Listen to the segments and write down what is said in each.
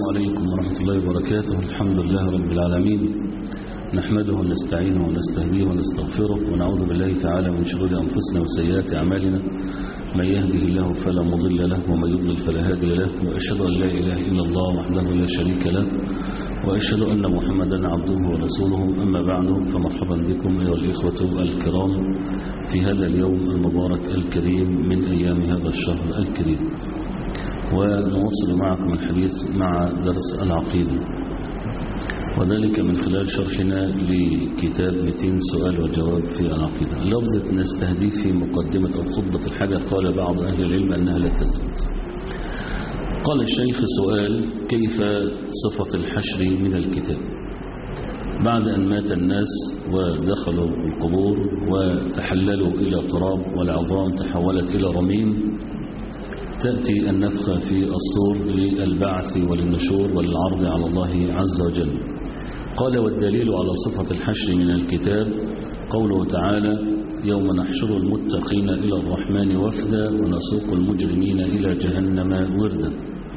عليكم ورحمة الله وبركاته الحمد لله رب العالمين نحمده ونستعينه ونستهديه ونستغفره ونعوذ بالله تعالى من شرور أنفسنا وسيئات أعمالنا من يهده الله فلا مضل له ومن يضلل فلا هادي له وأشهد أن لا إله إلا الله وحده لا شريك له وأشهد أن محمدا عبده ورسوله أما بعد فمرحبا بكم أيها الإخوة الكرام في هذا اليوم المبارك الكريم من أيام هذا الشهر الكريم ونواصل معكم الحديث مع درس العقيدة وذلك من خلال شرحنا لكتاب 200 سؤال وجواب في العقيدة لفظة نستهدي في مقدمة أو خطبة الحاجة قال بعض أهل العلم أنها لا تثبت قال الشيخ سؤال كيف صفة الحشر من الكتاب بعد أن مات الناس ودخلوا القبور وتحللوا إلى تراب والعظام تحولت إلى رميم تأتي النفخة في الصور للبعث وللنشور والعرض على الله عز وجل قال والدليل على صفة الحشر من الكتاب قوله تعالى يوم نحشر المتقين إلى الرحمن وفدا ونسوق المجرمين إلى جهنم وردا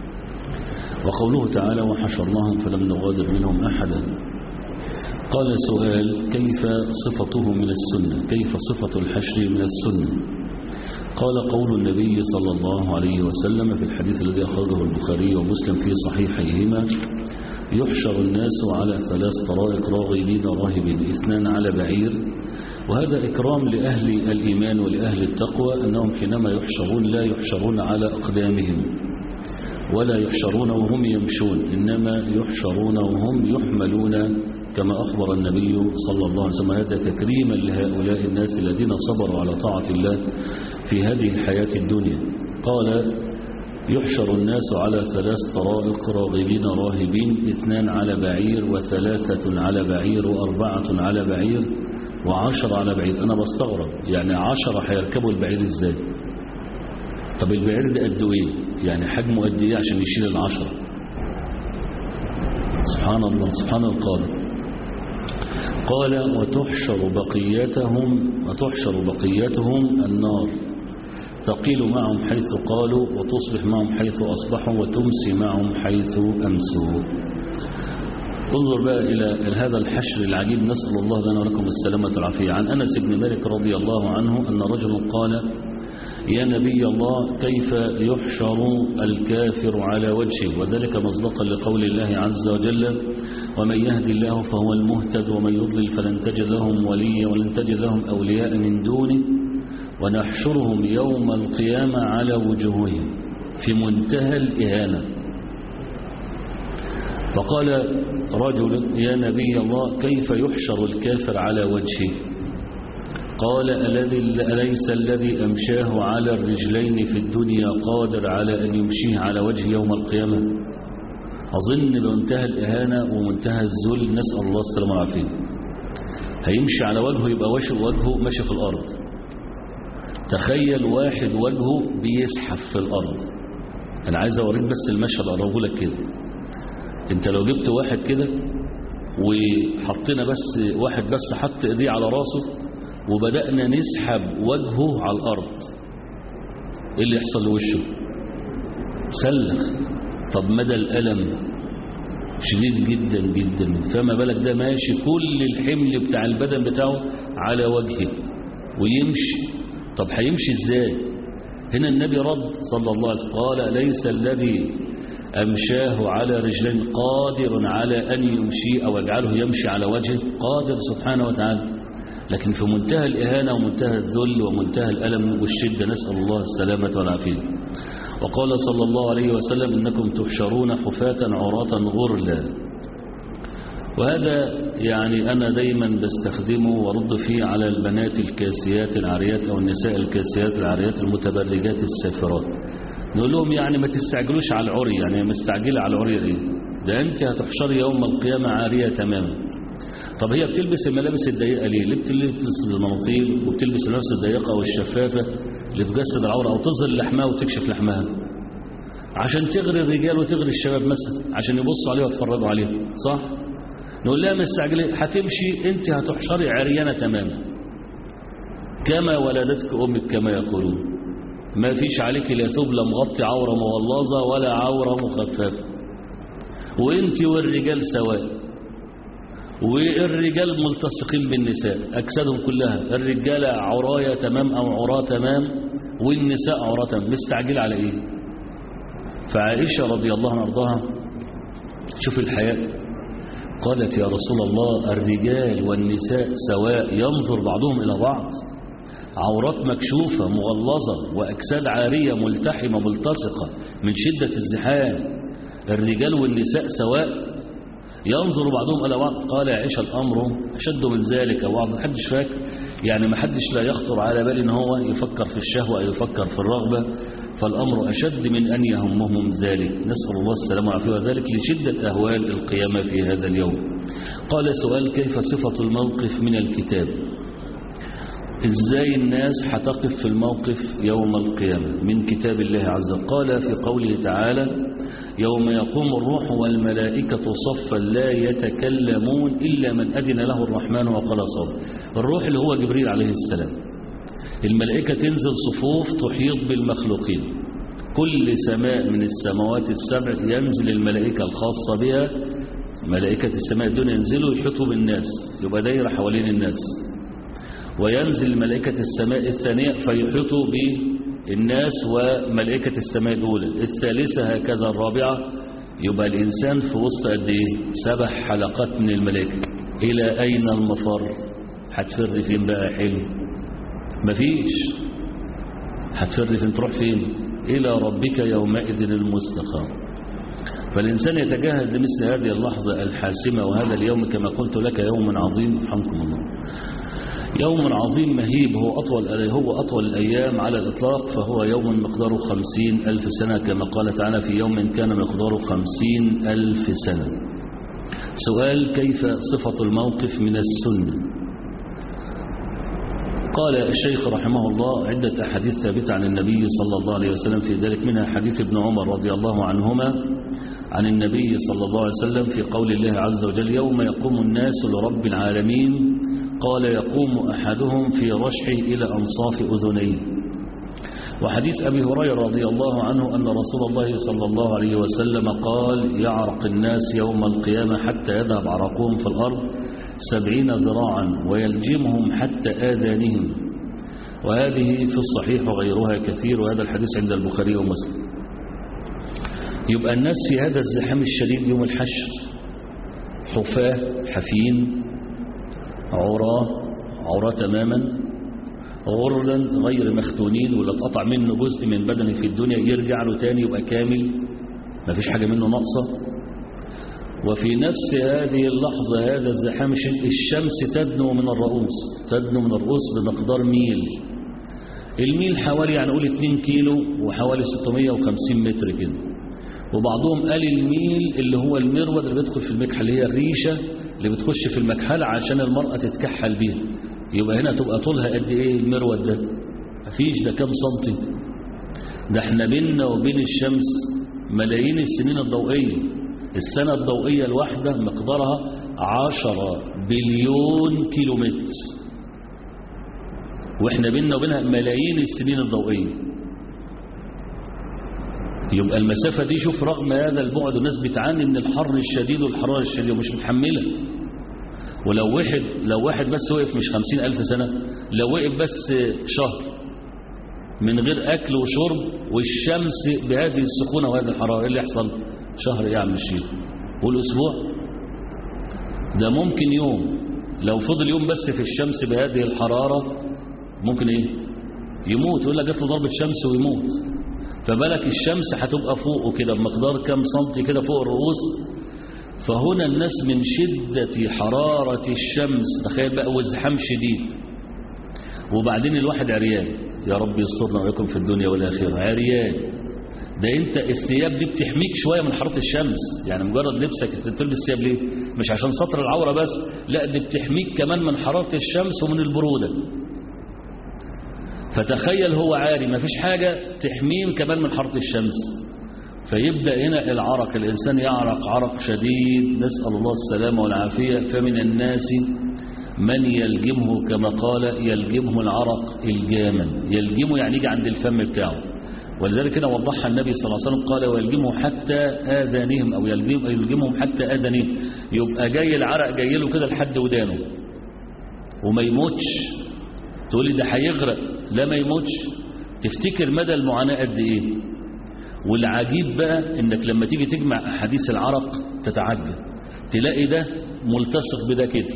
وقوله تعالى وحشرناهم فلم نغادر منهم أحدا قال سؤال كيف صفته من السنة كيف صفة الحشر من السنة قال قول النبي صلى الله عليه وسلم في الحديث الذي أخرجه البخاري ومسلم في صحيحيهما يحشر الناس على ثلاث طرائق راغبين راهبين اثنان على بعير وهذا إكرام لأهل الإيمان ولأهل التقوى أنهم حينما يحشرون لا يحشرون على أقدامهم ولا يحشرون وهم يمشون إنما يحشرون وهم يحملون كما أخبر النبي صلى الله عليه وسلم هذا تكريما لهؤلاء الناس الذين صبروا على طاعة الله في هذه الحياة الدنيا قال يحشر الناس على ثلاث طرائق راغبين راهبين اثنان على بعير وثلاثة على بعير وأربعة على بعير وعشر على بعير أنا بستغرب يعني عشرة هيركبوا البعير إزاي طب البعير ده قد إيه يعني حجمه قد إيه عشان يشيل العشرة سبحان الله سبحان القادر قال وتحشر بقيتهم وتحشر بقيتهم النار تقيل معهم حيث قالوا وتصبح معهم حيث أصبحوا وتمسي معهم حيث أمسوا انظر بقى إلى هذا الحشر العجيب نسأل الله لنا ولكم السلامة والعافية عن أنس بن مالك رضي الله عنه أن رجل قال يا نبي الله كيف يحشر الكافر على وجهه وذلك مصدقا لقول الله عز وجل ومن يهدي الله فهو المهتد ومن يضلل فلن تجد لهم وليا ولن تجد لهم أولياء من دونه ونحشرهم يوم القيامة على وجوههم في منتهى الإهانة فقال رجل يا نبي الله كيف يحشر الكافر على وجهه قال الذي أليس الذي أمشاه على الرجلين في الدنيا قادر على أن يمشيه على وجه يوم القيامة أظن بمنتهى الإهانة ومنتهى الذل نسأل الله السلامة والعافية هيمشي على وجهه يبقى وجهه ماشي في الأرض تخيل واحد وجهه بيزحف في الأرض أنا عايز أوريك بس المشهد أقربه لك كده أنت لو جبت واحد كده وحطينا بس واحد بس حط إيديه على راسه وبدأنا نسحب وجهه على الأرض إيه اللي يحصل لوشه سلخ طب مدى الألم شديد جدا جدا فما بالك ده ماشي كل الحمل بتاع البدن بتاعه على وجهه ويمشي طب هيمشي ازاي هنا النبي رد صلى الله عليه وسلم قال ليس الذي أمشاه على رجلين قادر على أن يمشي أو يجعله يمشي على وجهه قادر سبحانه وتعالى لكن في منتهى الإهانة ومنتهى الذل ومنتهى الألم والشدة نسأل الله السلامة والعافية وقال صلى الله عليه وسلم إنكم تحشرون حفاة عراة غرلا وهذا يعني أنا دايما بستخدمه ورد فيه على البنات الكاسيات العاريات أو النساء الكاسيات العاريات المتبرجات السافرات نقول لهم يعني ما تستعجلوش على العري يعني مستعجلة على العري ايه ده أنت هتحشري يوم القيامة عارية تماما طب هي بتلبس الملابس الضيقة ليه ليه بتلبس المناطيل وبتلبس الملابس الضيقة والشفافة لتجسد العورة أو تظهر لحمها وتكشف لحمها عشان تغري الرجال وتغري الشباب مثلا عشان يبصوا عليها ويتفرجوا عليها صح نقول لها مستعجلة هتمشي انت هتحشري عريانة تماما كما ولدتك أمك كما يقولون ما فيش عليك لا ثوب لا مغطي عورة مغلظة ولا عورة مخففة وانت والرجال سواء والرجال ملتصقين بالنساء أجسادهم كلها الرجال عرايا تمام أو عراة تمام والنساء عراة تمام مستعجل على إيه فعائشة رضي الله عنها أرضاها شوف الحياة قالت يا رسول الله الرجال والنساء سواء ينظر بعضهم إلى بعض عورات مكشوفة مغلظة وأجساد عارية ملتحمة ملتصقة من شدة الزحام الرجال والنساء سواء ينظر بعضهم إلى بعض قال يعيش الأمر أشد من ذلك بعض ما حدش فاكر يعني ما حدش لا يخطر على بال ان هو يفكر في الشهوة أو يفكر في الرغبة فالأمر أشد من أن يهمهم ذلك نسأل الله السلامة والعافية وذلك لشدة أهوال القيامة في هذا اليوم قال سؤال كيف صفة الموقف من الكتاب ازاي الناس هتقف في الموقف يوم القيامة من كتاب الله عز وجل قال في قوله تعالى يوم يقوم الروح والملائكة صفا لا يتكلمون إلا من أذن له الرحمن وقال صوت الروح اللي هو جبريل عليه السلام الملائكة تنزل صفوف تحيط بالمخلوقين كل سماء من السماوات السبع ينزل الملائكة الخاصة بها ملائكة السماء دون ينزلوا يحيطوا بالناس يبقى دايرة حوالين الناس وينزل ملائكة السماء الثانية فيحيطوا بالناس وملائكة السماء الأولى الثالثة هكذا الرابعة يبقى الإنسان في وسط قد إيه سبع حلقات من الملائكة إلى أين المفر هتفر فين بقى حلو مفيش هتفر فين تروح فين إلى ربك يومئذ المستقر فالإنسان يتجاهل لمثل هذه اللحظة الحاسمة وهذا اليوم كما قلت لك يوم عظيم رحمكم الله يوم عظيم مهيب هو أطول هو أطول الأيام على الإطلاق فهو يوم مقداره خمسين ألف سنة كما قال تعالى في يوم كان مقداره خمسين ألف سنة سؤال كيف صفة الموقف من السنة قال الشيخ رحمه الله عدة أحاديث ثابتة عن النبي صلى الله عليه وسلم في ذلك منها حديث ابن عمر رضي الله عنهما عن النبي صلى الله عليه وسلم في قول الله عز وجل يوم يقوم الناس لرب العالمين قال يقوم أحدهم في رشحه إلى أنصاف أذنيه وحديث أبي هريرة رضي الله عنه أن رسول الله صلى الله عليه وسلم قال يعرق الناس يوم القيامة حتى يذهب عرقهم في الأرض سبعين ذراعا ويلجمهم حتى آذانهم وهذه في الصحيح وغيرها كثير وهذا الحديث عند البخاري ومسلم يبقى الناس في هذا الزحام الشديد يوم الحشر حفاة حفين عراة عراة تماما غرلا غير مختونين ولا اتقطع منه جزء من بدنه في الدنيا يرجع له تاني يبقى كامل ما فيش حاجة منه ناقصة وفي نفس هذه اللحظة هذا الزحام الشمس تدنو من الرؤوس تدنو من الرؤوس بمقدار ميل الميل حوالي يعني نقول 2 كيلو وحوالي 650 متر كده وبعضهم قال الميل اللي هو المرود اللي بيدخل في المكحل اللي هي الريشة اللي بتخش في المكحل عشان المرأة تتكحل بيها يبقى هنا تبقى طولها قد ايه المرود ده مفيش ده كام سنتي ده احنا بيننا وبين الشمس ملايين السنين الضوئية السنة الضوئية الواحدة مقدارها عشرة بليون كيلومتر واحنا بيننا وبينها ملايين السنين الضوئية يبقى المسافة دي شوف رغم هذا البعد الناس بتعاني من الحر الشديد والحرارة الشديدة ومش متحملة ولو واحد لو واحد بس وقف مش خمسين ألف سنة لو وقف بس شهر من غير أكل وشرب والشمس بهذه السخونة وهذه الحرارة اللي يحصل شهر ايه يا عم الشيخ والأسبوع ده ممكن يوم لو فضل يوم بس في الشمس بهذه الحرارة ممكن ايه يموت يقول لك جات له ضربة شمس ويموت فبالك الشمس هتبقى فوقه كده بمقدار كام سنتي كده فوق الرؤوس فهنا الناس من شدة حرارة الشمس تخيل بقى وازحام شديد وبعدين الواحد عريان يا رب يسترنا ويكم في الدنيا والآخرة عريان ده انت الثياب دي بتحميك شوية من حرارة الشمس يعني مجرد لبسك تلبس ثياب ليه مش عشان سطر العورة بس لا دي بتحميك كمان من حرارة الشمس ومن البرودة فتخيل هو عاري ما فيش حاجة تحميه كمان من حرارة الشمس فيبدأ هنا العرق الإنسان يعرق عرق شديد نسأل الله السلامة والعافية فمن الناس من يلجمه كما قال يلجمه العرق الجاما يلجمه يعني يجي عند الفم بتاعه ولذلك هنا وضحها النبي صلى الله عليه وسلم قال ويلجمه حتى آذانهم أو يلجم يلجمهم حتى آذانهم يبقى جاي العرق جاي له كده لحد ودانه وما يموتش تقول لي ده هيغرق لا ما يموتش تفتكر مدى المعاناة قد ايه والعجيب بقى انك لما تيجي تجمع احاديث العرق تتعجب تلاقي ده ملتصق بده كده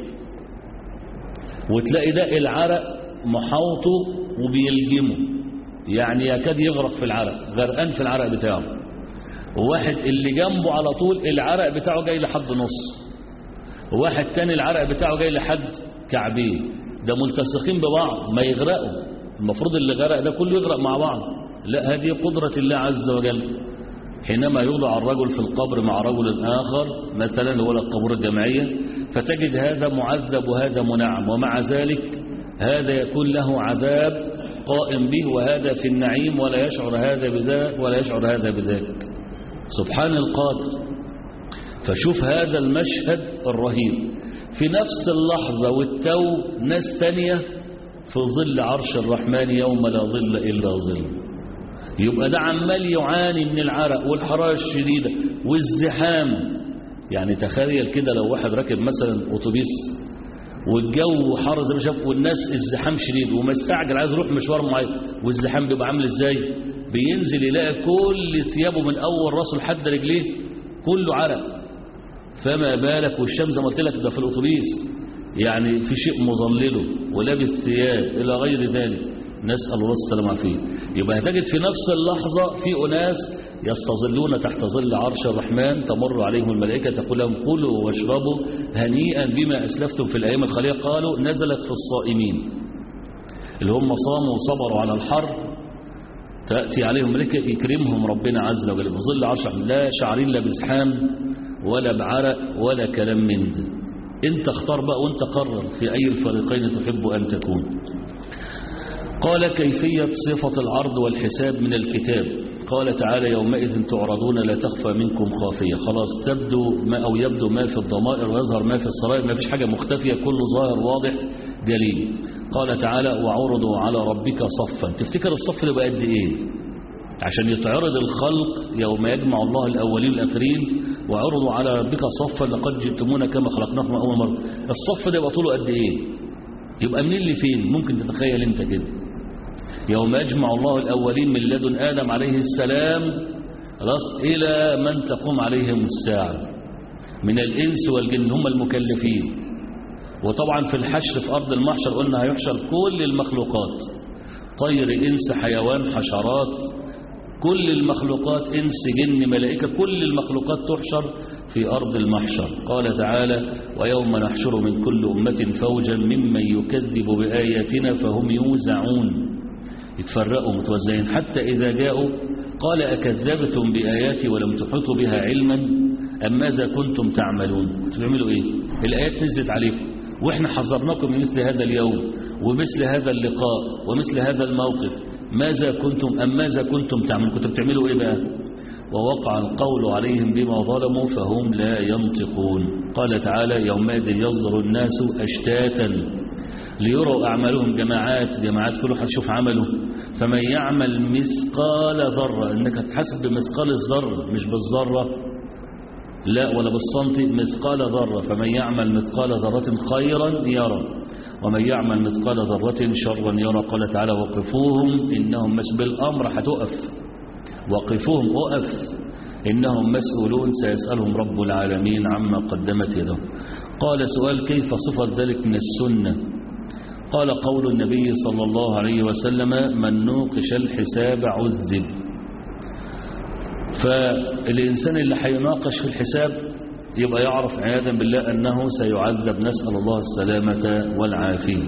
وتلاقي ده العرق محاوطه وبيلجمه يعني يكاد يغرق في العرق غرقان في العرق بتاعه وواحد اللي جنبه على طول العرق بتاعه جاي لحد نص وواحد تاني العرق بتاعه جاي لحد كعبيه ده ملتصقين ببعض ما يغرقوا المفروض اللي غرق ده كله يغرق مع بعض لا هذه قدرة الله عز وجل حينما يوضع الرجل في القبر مع رجل آخر مثلا هو القبور الجمعية فتجد هذا معذب وهذا منعم ومع ذلك هذا يكون له عذاب قائم به وهذا في النعيم ولا يشعر هذا بذاك ولا يشعر هذا بذاك سبحان القادر فشوف هذا المشهد الرهيب في نفس اللحظة والتو ناس تانية في ظل عرش الرحمن يوم لا ظل إلا ظل يبقى ده عمال يعاني من العرق والحرارة الشديدة والزحام يعني تخيل كده لو واحد راكب مثلا أتوبيس والجو حر زي ما شاف والناس الزحام شديد ومستعجل عايز يروح مشوار معين والزحام بيبقى عامل ازاي بينزل يلاقي كل ثيابه من اول راسه لحد رجليه كله عرق فما بالك والشمس زي ما قلت لك ده في الاتوبيس يعني في شيء مظلله ولابس ثياب الى غير ذلك نسال الله السلامه والعافيه يبقى هتجد في نفس اللحظه في اناس يستظلون تحت ظل عرش الرحمن تمر عليهم الملائكة تقول لهم كلوا واشربوا هنيئا بما أسلفتم في الأيام الخالية قالوا نزلت في الصائمين اللي هم صاموا وصبروا على الحر تأتي عليهم ملائكة يكرمهم ربنا عز وجل بظل عرش لا شعرين لا بزحام ولا بعرق ولا كلام من ده انت اختار بقى وانت قرر في أي الفريقين تحب أن تكون قال كيفية صفة العرض والحساب من الكتاب قال تعالى يومئذ تعرضون لا تخفى منكم خافية خلاص تبدو ما أو يبدو ما في الضمائر ويظهر ما في السرائر ما فيش حاجة مختفية كله ظاهر واضح جليل قال تعالى وعرضوا على ربك صفا تفتكر الصف اللي بقى قد ايه عشان يتعرض الخلق يوم يجمع الله الأولين والآخرين وعرضوا على ربك صفا لقد جئتمونا كما خلقناكم أول مرة الصف ده يبقى طوله قد ايه يبقى منين لفين ممكن تتخيل انت كده يوم يجمع الله الأولين من لدن آدم عليه السلام خلاص إلى من تقوم عليهم الساعة من الإنس والجن هم المكلفين وطبعا في الحشر في أرض المحشر قلنا هيحشر كل المخلوقات طير إنس حيوان حشرات كل المخلوقات إنس جن ملائكة كل المخلوقات تحشر في أرض المحشر قال تعالى ويوم نحشر من كل أمة فوجا ممن يكذب بآياتنا فهم يوزعون يتفرقوا متوزعين حتى إذا جاءوا قال أكذبتم بآياتي ولم تحيطوا بها علما أم ماذا كنتم تعملون كنتم تعملوا إيه الآيات نزلت عليكم وإحنا حذرناكم من مثل هذا اليوم ومثل هذا اللقاء ومثل هذا الموقف ماذا كنتم أم ماذا كنتم تعملون كنتم بتعملوا إيه بقى ووقع القول عليهم بما ظلموا فهم لا ينطقون قال تعالى يومئذ يصدر الناس أشتاتا ليروا أعمالهم جماعات جماعات كل واحد يشوف عمله فمن يعمل مثقال ذرة إنك تحسب بمثقال الذرة مش بالذرة لا ولا بالسنتي مثقال ذرة فمن يعمل مثقال ذرة خيرا يرى ومن يعمل مثقال ذرة شرا يرى قال تعالى وقفوهم إنهم مش بالأمر هتقف وقفوهم أقف إنهم مسؤولون سيسألهم رب العالمين عما قدمت يده قال سؤال كيف صفة ذلك من السنة قال قول النبي صلى الله عليه وسلم من نوقش الحساب عذب فالإنسان اللي هيناقش في الحساب يبقى يعرف عياذا بالله أنه سيعذب نسأل الله السلامة والعافية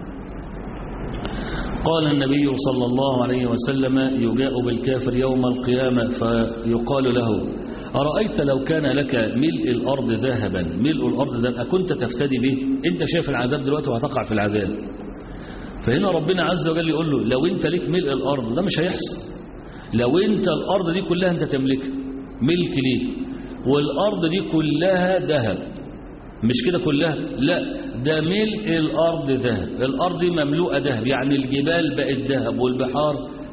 قال النبي صلى الله عليه وسلم يجاء بالكافر يوم القيامة فيقال له أرأيت لو كان لك ملء الأرض ذهبا ملء الأرض ذهبا أكنت تفتدي به أنت شايف العذاب دلوقتي وهتقع في العذاب فهنا ربنا عز وجل يقول له لو أنت ليك ملء الأرض ده مش هيحصل لو أنت الأرض دي كلها أنت تملكها ملك ليك والأرض دي كلها ذهب مش كده كلها لا ده ملء الأرض ذهب الأرض دي مملوءة ذهب يعني الجبال بقت ذهب والبحار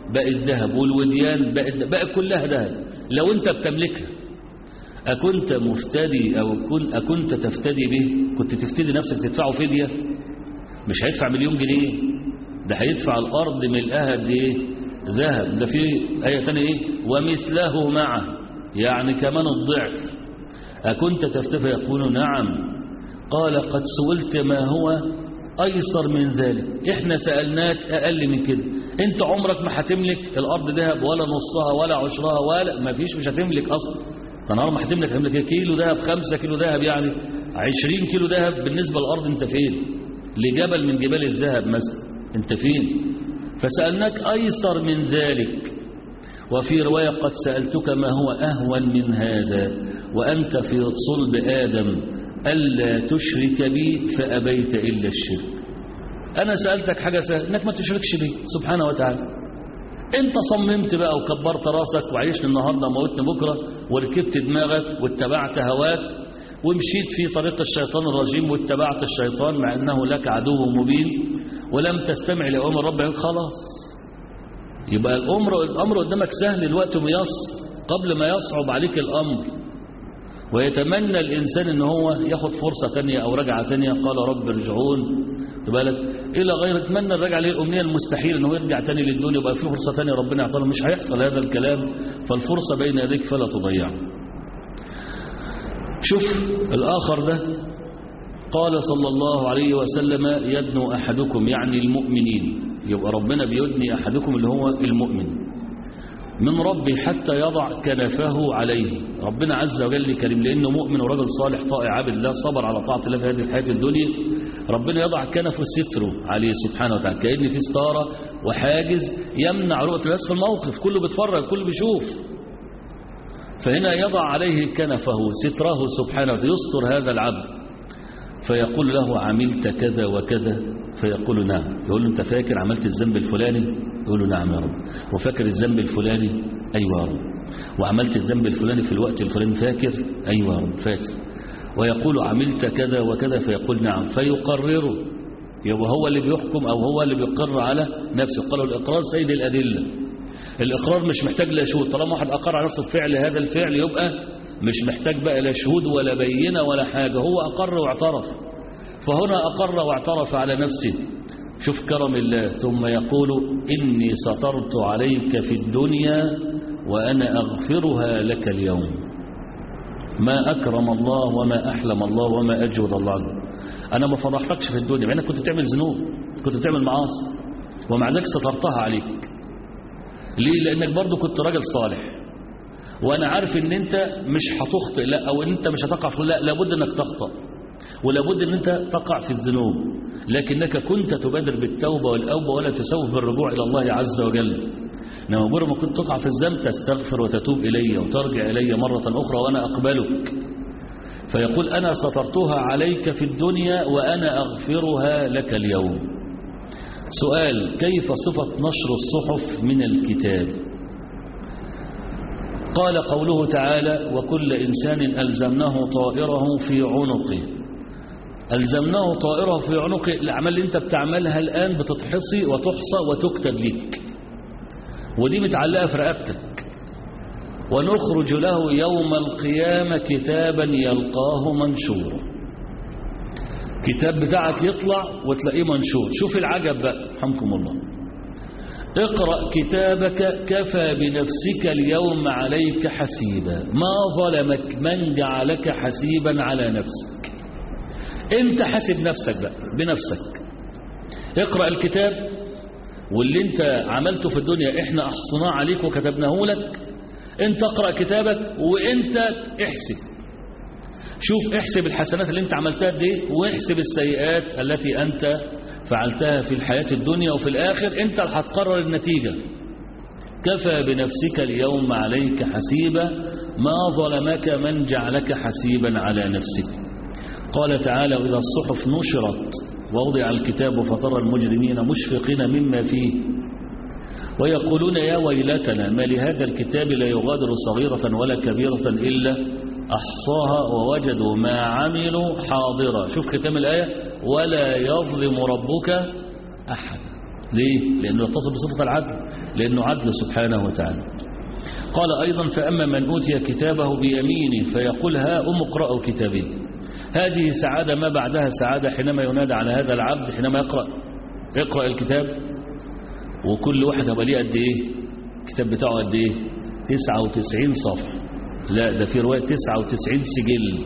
بقت ذهب والوديان بقت بقت كلها ذهب لو انت بتملكها أكنت مفتدي أو كن أكنت تفتدي به كنت تفتدي نفسك تدفعه فدية مش هيدفع مليون جنيه ده هيدفع الأرض ملئها قد إيه ذهب ده في آية تانية إيه ومثله معه يعني كمان الضعف أكنت تفتدي يقول نعم قال قد سئلت ما هو أيسر من ذلك إحنا سألناك أقل من كده أنت عمرك ما هتملك الأرض ذهب ولا نصها ولا عشرها ولا ما فيش مش هتملك أصلا فنهار ما هتملك هتملك كيلو ذهب خمسة كيلو ذهب يعني عشرين كيلو ذهب بالنسبة للأرض أنت فين لجبل من جبال الذهب مثلا أنت فين فسألناك أيسر من ذلك وفي رواية قد سألتك ما هو أهون من هذا وأنت في صلب آدم ألا تشرك بي فأبيت إلا الشرك أنا سألتك حاجة سهل إنك ما تشركش بي سبحانه وتعالى أنت صممت بقى وكبرت راسك وعيشت النهاردة موتنا بكرة وركبت دماغك واتبعت هواك ومشيت في طريق الشيطان الرجيم واتبعت الشيطان مع أنه لك عدو مبين ولم تستمع لأمر ربك خلاص يبقى الأمر, الأمر قدامك سهل الوقت ميسر قبل ما يصعب عليك الأمر ويتمنى الإنسان ان هو ياخد فرصة تانية أو رجعة تانية قال رب ارجعون بالك إلى غير يتمنى الرجعة ليه الأمنية المستحيل ان هو يرجع تاني للدنيا يبقى في فرصة تانية ربنا يعطينا مش هيحصل هذا الكلام فالفرصة بين يديك فلا تضيعها شوف الآخر ده قال صلى الله عليه وسلم يدنو أحدكم يعني المؤمنين يبقى ربنا بيدني أحدكم اللي هو المؤمن من ربي حتى يضع كنفه عليه ربنا عز وجل كريم لأنه مؤمن ورجل صالح طائع عابد الله صبر على طاعة الله في هذه الحياة الدنيا ربنا يضع كنفه ستره عليه سبحانه وتعالى كأن في ستارة وحاجز يمنع رؤية الناس في الموقف كله بيتفرج كله بيشوف فهنا يضع عليه كنفه ستره سبحانه وتعالى يستر هذا العبد فيقول له عملت كذا وكذا فيقول نعم يقول له انت فاكر عملت الذنب الفلاني يقول له نعم يا رب وفاكر الذنب الفلاني ايوه يا رب وعملت الذنب الفلاني في الوقت الفلاني فاكر ايوه يا رب فاكر ويقول عملت كذا وكذا فيقول نعم فيقرره يبقى هو اللي بيحكم او هو اللي بيقر على نفسه قالوا الاقرار سيد الادله الاقرار مش محتاج لا شهود طالما واحد اقر على نفسه بفعل هذا الفعل يبقى مش محتاج بقى لا شهود ولا بينه ولا حاجه هو اقر واعترف فهنا اقر واعترف على نفسه شوف كرم الله ثم يقول إني سطرت عليك في الدنيا وأنا أغفرها لك اليوم ما أكرم الله وما أحلم الله وما أجود الله عز أنا ما فضحتكش في الدنيا مع أنك كنت بتعمل ذنوب كنت بتعمل معاصي ومع ذلك سترتها عليك ليه لأنك برضو كنت راجل صالح وأنا عارف أن أنت مش هتخطئ لا أو أن أنت مش هتقع في لا لابد أنك تخطأ ولابد أن أنت تقع في الذنوب لكنك كنت تبادر بالتوبة والأوبة ولا تسوف بالرجوع إلى الله عز وجل إنما مجرد ما كنت تقع في الذنب تستغفر وتتوب إلي وترجع إلي مرة أخرى وأنا أقبلك فيقول أنا سترتها عليك في الدنيا وأنا أغفرها لك اليوم سؤال كيف صفة نشر الصحف من الكتاب قال قوله تعالى وكل إنسان ألزمناه طائره في عنقه ألزمناه طائره في عنقه الأعمال اللي أنت بتعملها الآن بتتحصي وتحصى وتكتب لك ودي متعلقة في رقبتك ونخرج له يوم القيامة كتابا يلقاه منشورا كتاب بتاعك يطلع وتلاقيه منشور شوف العجب بقى حمكم الله اقرأ كتابك كفى بنفسك اليوم عليك حسيبا ما ظلمك من جعلك حسيبا على نفسك انت حاسب نفسك بقى بنفسك اقرأ الكتاب واللي انت عملته في الدنيا احنا احصناه عليك وكتبناه لك انت اقرأ كتابك وانت احسب شوف احسب الحسنات اللي انت عملتها دي واحسب السيئات التي انت فعلتها في الحياة الدنيا وفي الآخر انت اللي هتقرر النتيجة كفى بنفسك اليوم عليك حسيبا ما ظلمك من جعلك حسيبا على نفسك قال تعالى وإذا الصحف نشرت ووضع الكتاب فترى المجرمين مشفقين مما فيه ويقولون يا ويلتنا ما لهذا الكتاب لا يغادر صغيرة ولا كبيرة إلا أحصاها ووجدوا ما عملوا حاضرا شوف ختام الآية ولا يظلم ربك أحد ليه؟ لأنه يتصل بصفة العدل لأنه عدل سبحانه وتعالى قال أيضا فأما من أوتي كتابه بيمينه فيقول ها أم اقرأوا كتابي هذه سعادة ما بعدها سعادة حينما ينادى على هذا العبد حينما يقرأ اقرأ الكتاب وكل واحد هبقى ليه قد ايه الكتاب بتاعه قد ايه 99 صفحة لا ده في رواية 99 سجل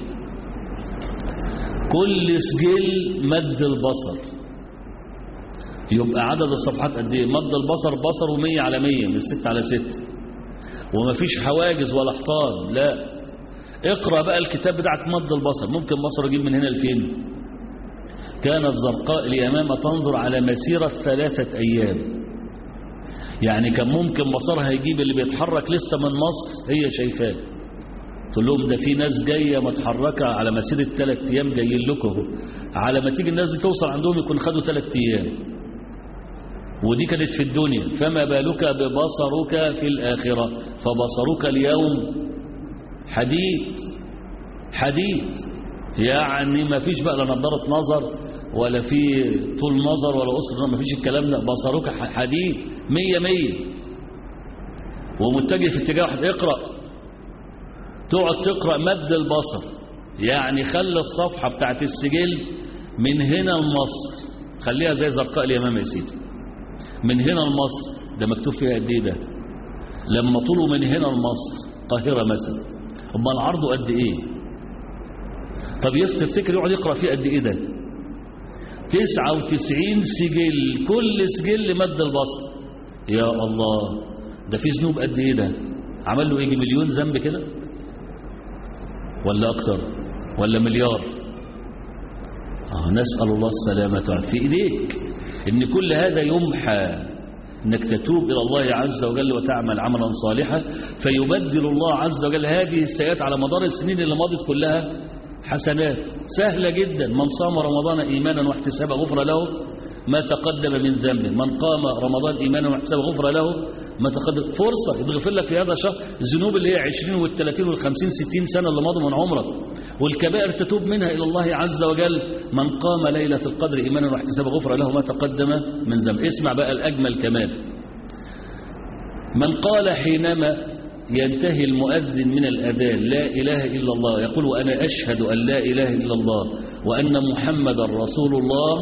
كل سجل مد البصر يبقى عدد الصفحات قد ايه مد البصر بصره 100 على 100 من 6 على 6 ومفيش حواجز ولا حيطان لا اقرا بقى الكتاب بتاعك مد البصر ممكن بصر يجيب من هنا لفين كانت زرقاء اليمامة تنظر على مسيرة ثلاثة أيام يعني كان ممكن بصرها يجيب اللي بيتحرك لسه من مصر هي شايفاه تقول لهم ده في ناس جاية متحركة على مسيرة ثلاث أيام جايين لكم اهو على ما تيجي الناس دي توصل عندهم يكون خدوا ثلاث أيام ودي كانت في الدنيا فما بالك ببصرك في الآخرة فبصرك اليوم حديد حديد يعني ما فيش بقى لا نظارة نظر ولا في طول نظر ولا قصر ما فيش الكلام ده بصرك حديد مية مية ومتجه في اتجاه واحد اقرأ تقعد تقرأ مد البصر يعني خلي الصفحة بتاعت السجل من هنا لمصر خليها زي زرقاء اليمامة يا سيدي من هنا لمصر ده مكتوب فيها قد ايه ده لما طولوا من هنا لمصر القاهرة مثلا امال عرضه قد ايه طب تفتكر يقعد يقرأ فيه قد ايه ده 99 سجل كل سجل مد البصر يا الله ده في ذنوب قد ايه ده عمل له يجي مليون ذنب كده ولا اكتر ولا مليار آه نسأل الله السلامة في ايديك ان كل هذا يمحى انك تتوب الى الله عز وجل وتعمل عملا صالحا فيبدل الله عز وجل هذه السيئات على مدار السنين اللي مضت كلها حسنات سهلة جدا من صام رمضان إيمانا واحتسابا غفر له ما تقدم من ذنبه من قام رمضان إيمانا واحتسابا غفر له ما تقدم فرصة يتغفر لك في هذا الشهر الذنوب اللي هي 20 وال30 وال50 60 سنة اللي مضوا من عمرك والكبائر تتوب منها إلى الله عز وجل من قام ليلة القدر إيمانا واحتسابا غفر له ما تقدم من ذنبه اسمع بقى الأجمل كمان من قال حينما ينتهي المؤذن من الأذان لا إله إلا الله يقول وأنا أشهد أن لا إله إلا الله وأن محمد رسول الله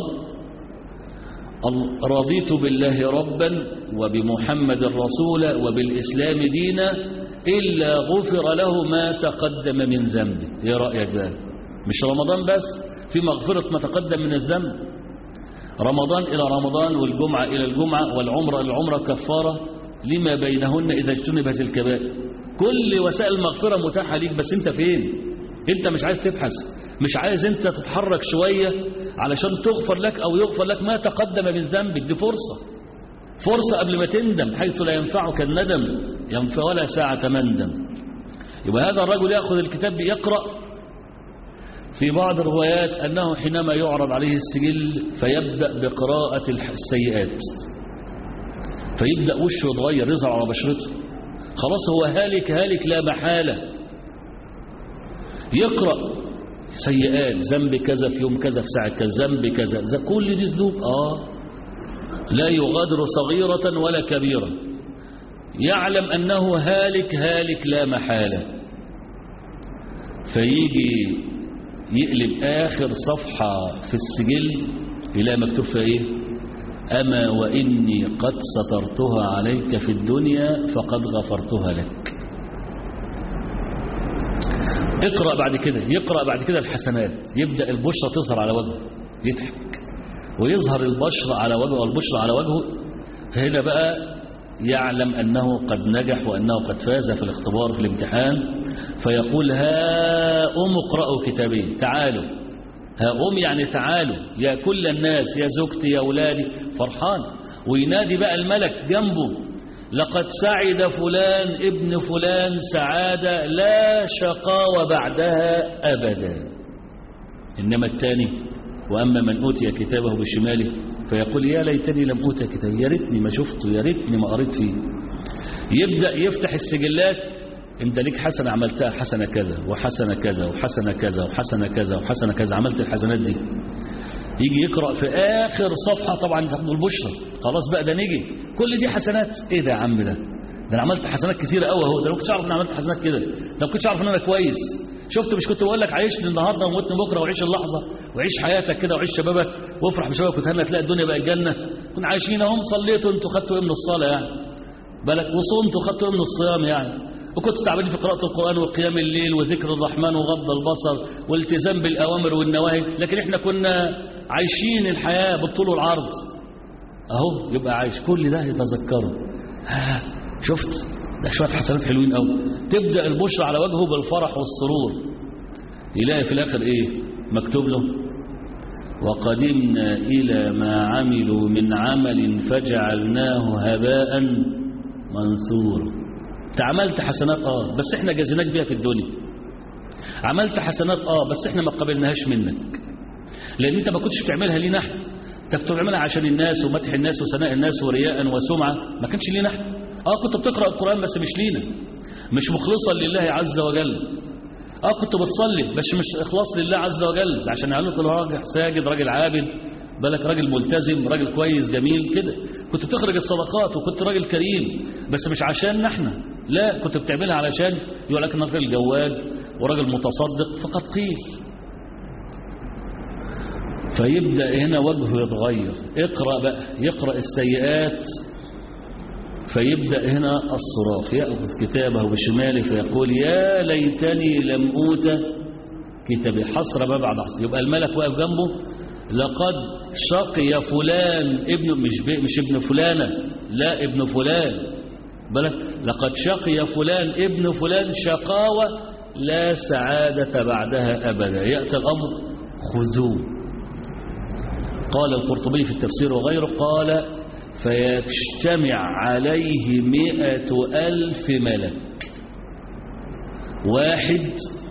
رضيت بالله ربا وبمحمد رسولا وبالإسلام دينا إلا غفر له ما تقدم من ذنبه ايه رأيك بقى مش رمضان بس في مغفرة ما تقدم من الذنب رمضان إلى رمضان والجمعة إلى الجمعة والعمرة إلى العمرة كفارة لما بينهن إذا اجتنبت الكبائر كل وسائل المغفرة متاحة ليك بس انت فين انت مش عايز تبحث مش عايز انت تتحرك شوية علشان تغفر لك او يغفر لك ما تقدم من ذنبك دي فرصة فرصة قبل ما تندم حيث لا ينفعك الندم ينفع ولا ساعة مندم يبقى هذا الرجل يأخذ الكتاب يقرأ في بعض الروايات أنه حينما يعرض عليه السجل فيبدأ بقراءة السيئات فيبدأ وشه يتغير يظهر على بشرته خلاص هو هالك هالك لا محالة يقرأ سيئات ذنب كذا في يوم كذا في ساعة كذا ذنب كذا كل دي ذنوب آه لا يغادر صغيرة ولا كبيرة يعلم أنه هالك هالك لا محالة فيجي يقلب آخر صفحة في السجل إلى مكتوب فيها إيه أما وإني قد سترتها عليك في الدنيا فقد غفرتها لك اقرأ بعد كده يقرأ بعد كده الحسنات يبدأ البشرة تظهر على وجهه يضحك ويظهر البشرة على وجهه والبشرة على وجهه هنا بقى يعلم أنه قد نجح وأنه قد فاز في الاختبار في الامتحان فيقول ها أم اقرأوا كتابي تعالوا ها أم يعني تعالوا يا كل الناس يا زوجتي يا أولادي فرحان وينادي بقى الملك جنبه لقد سعد فلان ابن فلان سعادة لا شقاوة بعدها أبدا إنما الثاني وأما من أوتي كتابه بشماله فيقول يا ليتني لم أوتى كتابي يا ريتني ما شفته يا ريتني ما قريت فيه يبدأ يفتح السجلات انت ليك حسنة عملتها حسنة كذا وحسنة كذا وحسنة كذا وحسنة كذا وحسنة كذا عملت الحسنات دي يجي يقرأ في آخر صفحة طبعا تاخد البشرى خلاص بقى ده نجي كل دي حسنات ايه ده يا عم ده ده انا عملت حسنات كتيرة قوي اهو ده لو كنتش اعرف ان أنا عملت حسنات كده ده ما كنتش اعرف ان انا كويس شفت مش كنت بقول لك عيشني النهارده وموتني بكره وعيش اللحظه وعيش حياتك كده وعيش شبابك وافرح بشبابك وتهنى تلاقي الدنيا بقت جنه كنا عايشين اهم صليتوا انتوا خدتوا ايه من الصلاه يعني بالك وصمتوا خدتوا ايه من الصيام يعني وكنتوا تعبانين في قراءة القرآن وقيام الليل وذكر الرحمن وغض البصر والالتزام بالأوامر والنواهي لكن احنا كنا عايشين الحياة بالطول والعرض اهو يبقى عايش كل ده يتذكره ها شفت ده شوية حسنات حلوين قوي تبدأ البشرى على وجهه بالفرح والسرور يلاقي في الآخر ايه مكتوب له وقدمنا إلى ما عملوا من عمل فجعلناه هباء منثورا انت عملت حسنات اه بس احنا جزيناك بيها في الدنيا عملت حسنات اه بس احنا ما قبلناهاش منك لان انت ما كنتش بتعملها لينا احنا انت كنت بتعملها عشان الناس ومدح الناس وثناء الناس ورياء وسمعه ما كانش لينا احنا اه كنت بتقرا القران بس مش لينا مش مخلصا لله عز وجل اه كنت بتصلي بس مش اخلاص لله عز وجل عشان يعلمك راجل ساجد راجل عابد بالك راجل ملتزم راجل كويس جميل كده كنت بتخرج الصدقات وكنت راجل كريم بس مش عشان احنا لا كنت بتعملها علشان يقول لك انك راجل جواد وراجل متصدق فقد قيل فيبدأ هنا وجهه يتغير اقرأ بقى يقرأ السيئات فيبدأ هنا الصراخ يأخذ كتابه بشماله فيقول يا ليتني لم أوت كتابي حسرة ما بعد حسرة يبقى الملك واقف جنبه لقد شقي فلان ابن مش مش ابن فلانة لا ابن فلان بلك لقد شقي فلان ابن فلان شقاوة لا سعادة بعدها أبدا يأتي الأمر خذوه قال القرطبي في التفسير وغيره قال فيجتمع عليه مئة ألف ملك واحد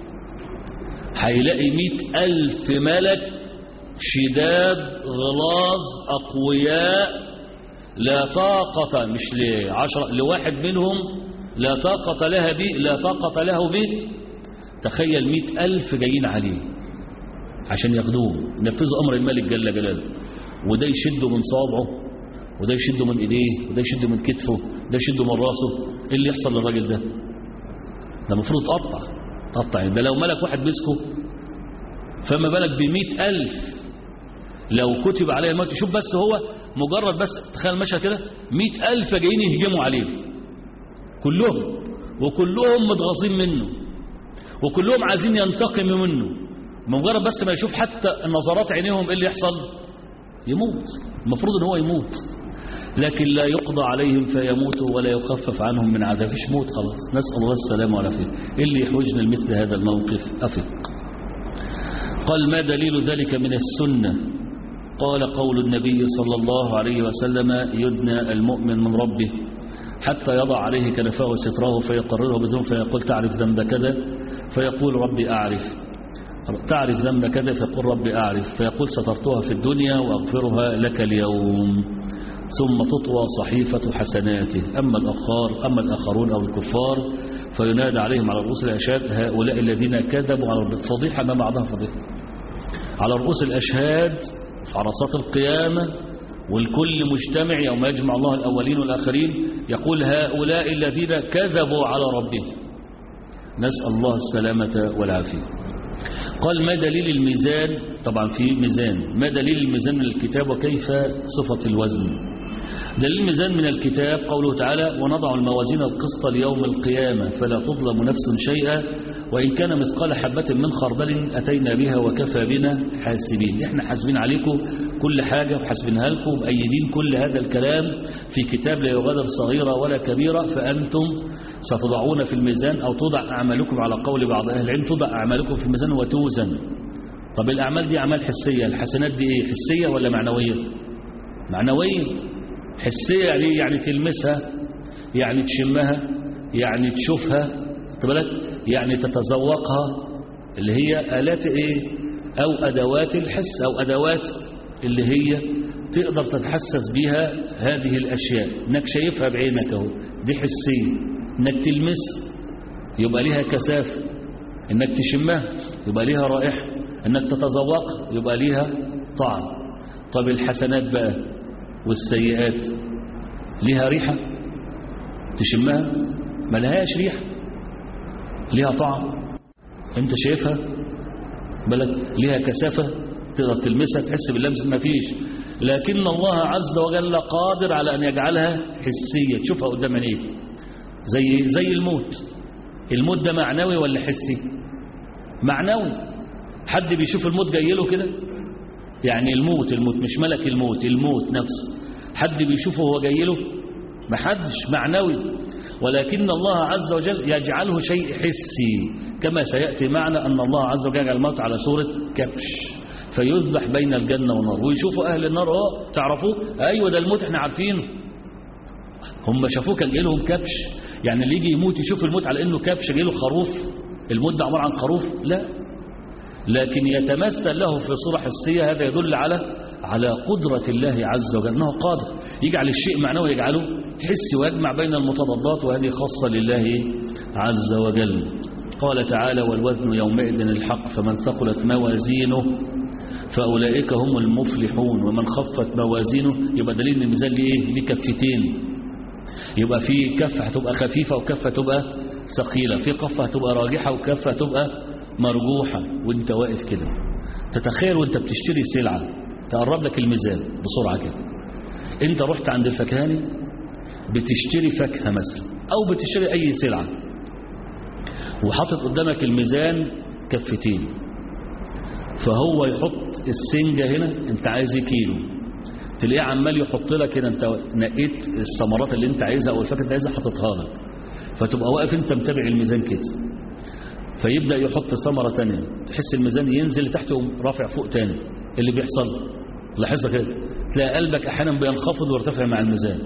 هيلاقي مئة ألف ملك شداد غلاظ أقوياء لا طاقة مش لعشرة لواحد منهم لا طاقة لها به لا طاقة له به تخيل مئة ألف جايين عليه عشان ياخدوه ينفذوا أمر الملك جل جلاله وده يشده من صابعه وده يشده من ايديه وده يشده من كتفه ده يشده من راسه ايه اللي يحصل للراجل ده ده المفروض تقطع تقطع يعني ده لو ملك واحد مسكه فما بالك بمئة ألف لو كتب عليه الموت شوف بس هو مجرد بس تخيل المشهد كده مئة ألف جايين يهجموا عليه كلهم وكلهم متغاظين منه وكلهم عايزين ينتقموا منه مجرد بس ما يشوف حتى نظرات عينيهم ايه اللي يحصل يموت المفروض ان هو يموت لكن لا يقضى عليهم فيموتوا ولا يخفف عنهم من عذاب فيش موت خلاص نسأل الله السلامة والعافية إيه اللي يحوجنا لمثل هذا الموقف أفق قال ما دليل ذلك من السنة قال قول النبي صلى الله عليه وسلم يدنى المؤمن من ربه حتى يضع عليه كنفه ستره فيقرره بذنب فيقول تعرف ذنب كذا فيقول ربي أعرف تعرف ذنب كذا فيقول ربي أعرف فيقول سترتها في الدنيا وأغفرها لك اليوم ثم تطوى صحيفة حسناته أما الأخار أما الآخرون أو الكفار فينادى عليهم على رؤوس الأشهاد هؤلاء الذين كذبوا على ربهم فضيحة ما بعدها فضيحة على رؤوس الأشهاد في عرصات القيامة والكل مجتمع يوم يجمع الله الأولين والآخرين يقول هؤلاء الذين كذبوا على ربهم نسأل الله السلامة والعافية قال ما دليل الميزان طبعا في ميزان ما دليل الميزان من الكتاب وكيف صفة الوزن دليل الميزان من الكتاب قوله تعالى ونضع الموازين القسط ليوم القيامة فلا تظلم نفس شيئا وإن كان مثقال حبة من خردل أتينا بها وكفى بنا حاسبين احنا حاسبين عليكم كل حاجة وحاسبينها لكم مؤيدين كل هذا الكلام في كتاب لا يغادر صغيرة ولا كبيرة فأنتم ستضعون في الميزان أو توضع أعمالكم على قول بعض أهل العلم توضع أعمالكم في الميزان وتوزن طب الأعمال دي أعمال حسية الحسنات دي إيه حسية ولا معنوية معنوية حسية يعني يعني تلمسها يعني تشمها يعني تشوفها بالك يعني تتذوقها اللي هي آلات إيه أو أدوات الحس أو أدوات اللي هي تقدر تتحسس بيها هذه الأشياء إنك شايفها بعينك اهو دي حسية إنك تلمسها يبقى ليها كثافة إنك تشمها يبقى ليها رائحة إنك تتذوقها يبقى ليها طعم طب الحسنات بقى والسيئات لها ريحة تشمها ما لهاش ريحة لها طعم انت شايفها بالك لها كثافة تقدر تلمسها تحس باللمس ما فيش لكن الله عز وجل قادر على أن يجعلها حسية تشوفها قدام عينيك زي زي الموت الموت ده معنوي ولا حسي معنوي حد بيشوف الموت جاي له كده يعني الموت الموت مش ملك الموت الموت نفسه حد بيشوفه هو جاي له محدش معنوي ولكن الله عز وجل يجعله شيء حسي كما سيأتي معنا أن الله عز وجل يجعل الموت على صورة كبش فيذبح بين الجنة والنار ويشوفوا أهل النار اه تعرفوه أيوة ده الموت احنا عارفينه هم شافوه كان لهم كبش يعني اللي يجي يموت يشوف الموت على انه كبش جاي له خروف الموت ده عبارة عن خروف لا لكن يتمثل له في صورة حسية هذا يدل على على قدرة الله عز وجل أنه قادر يجعل الشيء معنوي يجعله حسي ويجمع بين المتضادات وهذه خاصة لله عز وجل قال تعالى والوزن يومئذ الحق فمن ثقلت موازينه فأولئك هم المفلحون ومن خفت موازينه يبقى دليل ان الميزان ليه ليه كفتين يبقى في كفة هتبقى خفيفة وكفة تبقى ثقيلة في كفة هتبقى راجحة وكفة تبقى مرجوحة وانت واقف كده تتخيل وانت بتشتري سلعة تقرب لك الميزان بسرعة كده انت رحت عند الفكهاني بتشتري فاكهة مثلا او بتشتري اي سلعة وحاطط قدامك الميزان كفتين فهو يحط السنجة هنا انت عايز كيلو تلاقيه عمال يحط لك هنا انت نقيت الثمرات اللي انت عايزها او الفاكهه اللي انت عايزها حاططها لك فتبقى واقف انت متابع الميزان كده فيبدا يحط ثمره ثانيه تحس الميزان ينزل تحت يقوم رافع فوق تاني اللي بيحصل لاحظها كده تلاقي قلبك احيانا بينخفض ويرتفع مع الميزان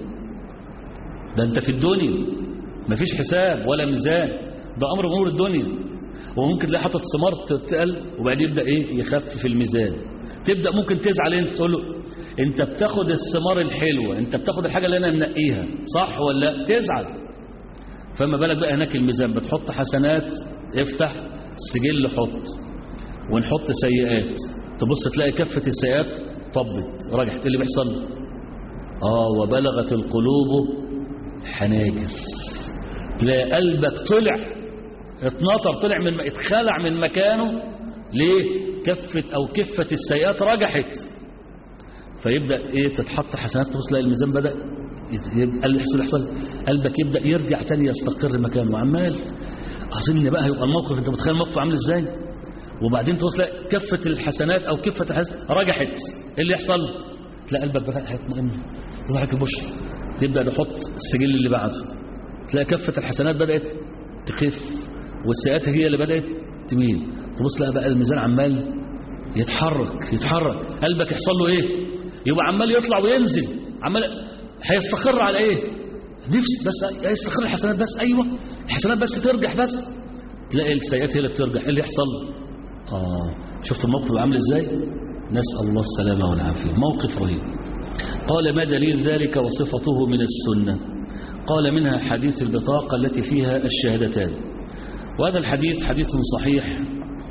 ده انت في الدنيا مفيش حساب ولا ميزان ده امر من امور الدنيا وممكن تلاقي حاطط ثمار تتقل وبعدين يبدا ايه يخفف الميزان تبدا ممكن تزعل انت تقول له انت بتاخد الثمار الحلوه انت بتاخد الحاجه اللي انا منقيها صح ولا لا تزعل فما بالك بقى هناك الميزان بتحط حسنات افتح سجل حط ونحط سيئات تبص تلاقي كفه السيئات طبت رجعت اللي بيحصل اه وبلغت القلوب حناجر تلاقي قلبك طلع اتنطر طلع من اتخلع من مكانه ليه كفة او كفة السيئات رجحت فيبدأ ايه تتحط حسنات تبص تلاقي الميزان بدأ يبقى اللي يحصل يحصل قلبك يبدأ يرجع تاني يستقر مكانه عمال اظن بقى هيبقى الموقف انت متخيل الموقف عامل ازاي وبعدين تبص تلاقي كفة الحسنات او كفة الحسنات رجحت ايه اللي يحصل تلاقي قلبك بدأ هيطمئن تضحك البشر تبدأ نحط السجل اللي بعده تلاقي كفة الحسنات بدأت تخف والسيئات هي اللي بدأت تميل تبص لها بقى الميزان عمال يتحرك يتحرك قلبك يحصل له ايه يبقى عمال يطلع وينزل عمال هيستقر على ايه نفس بس هيستقر الحسنات بس ايوه الحسنات بس ترجح بس تلاقي السيئات هي اللي بترجح ايه اللي يحصل اه شفت الموقف عامل ازاي نسال الله السلامه والعافيه موقف رهيب قال ما دليل ذلك وصفته من السنه قال منها حديث البطاقه التي فيها الشهادتان وهذا الحديث حديث صحيح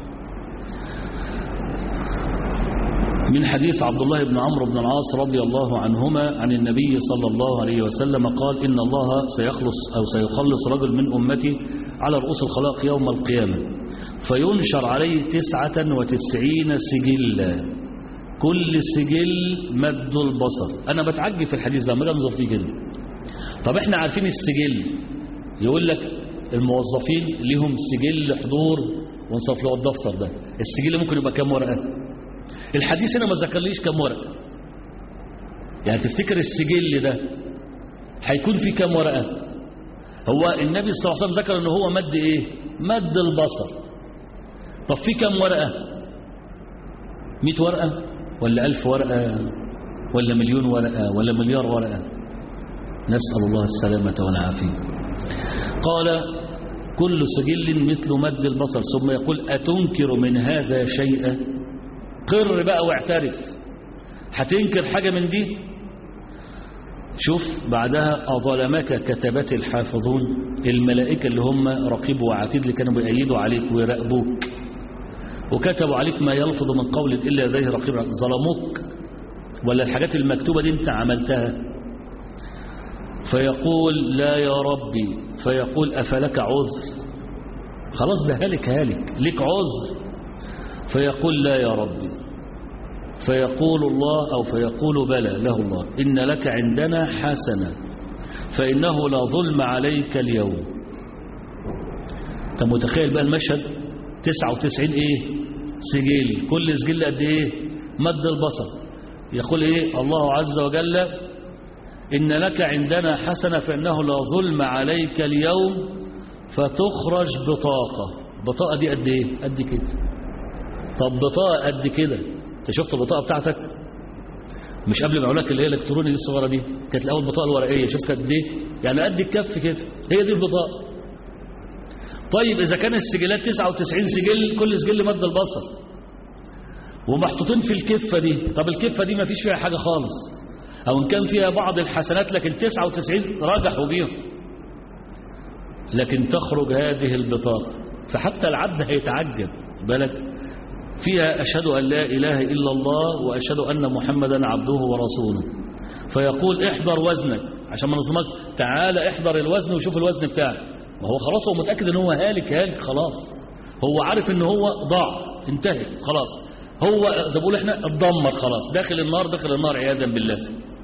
من حديث عبد الله بن عمرو بن العاص رضي الله عنهما عن النبي صلى الله عليه وسلم قال إن الله سيخلص أو سيخلص رجل من أمتي على رؤوس الخلاق يوم القيامة فينشر عليه تسعة وتسعين سجلا كل سجل مد البصر أنا بتعجب في الحديث ده ما انظر فيه كده طب احنا عارفين السجل يقول لك الموظفين لهم سجل حضور ونصف له الدفتر ده السجل ممكن يبقى كام ورقة الحديث هنا ما ذكرليش كام ورقة يعني تفتكر السجل ده هيكون فيه كام ورقة هو النبي صلى الله عليه وسلم ذكر ان هو مد ايه مد البصر طب في كام ورقة 100 ورقة ولا ألف ورقة ولا مليون ورقة ولا مليار ورقة نسأل الله السلامة والعافية قال كل سجل مثل مد البصر ثم يقول أتنكر من هذا شيئا قر بقى واعترف هتنكر حاجة من دي شوف بعدها أظلمك كتبت الحافظون الملائكة اللي هم رقيب وعتيد اللي كانوا بيأيدوا عليك ويراقبوك وكتبوا عليك ما يلفظ من قول إلا لديه رقيب ظلموك ولا الحاجات المكتوبة دي انت عملتها فيقول لا يا ربي فيقول أفلك عذر خلاص ده هالك هالك لك عذر فيقول لا يا ربي فيقول الله أو فيقول بلى له الله إن لك عندنا حسنة فإنه لا ظلم عليك اليوم انت متخيل بقى المشهد 99 ايه سجل كل سجل قد ايه مد البصر يقول ايه الله عز وجل إن لك عندنا حسنة فإنه لا ظلم عليك اليوم فتخرج بطاقة بطاقة دي قد ايه قد كده طب بطاقة قد كده انت شفت البطاقة بتاعتك مش قبل ما اقول لك اللي هي الالكتروني دي الصغيره دي كانت الاول البطاقه الورقيه شوف قد ايه يعني قد الكف كده هي دي البطاقه طيب اذا كان السجلات 99 سجل كل سجل مد البصر ومحطوطين في الكفه دي طب الكفه دي ما فيش فيها حاجه خالص او ان كان فيها بعض الحسنات لكن 99 رجحوا بيهم لكن تخرج هذه البطاقه فحتى العبد هيتعجب بالك فيها أشهد أن لا إله إلا الله وأشهد أن محمدا عبده ورسوله فيقول احضر وزنك عشان ما نظلمك تعالى احضر الوزن وشوف الوزن بتاعك ما هو خلاص هو متأكد ان هو هالك هالك خلاص هو عارف ان هو ضاع انتهت خلاص هو زي بقول احنا اتدمر خلاص داخل النار داخل النار عياذا بالله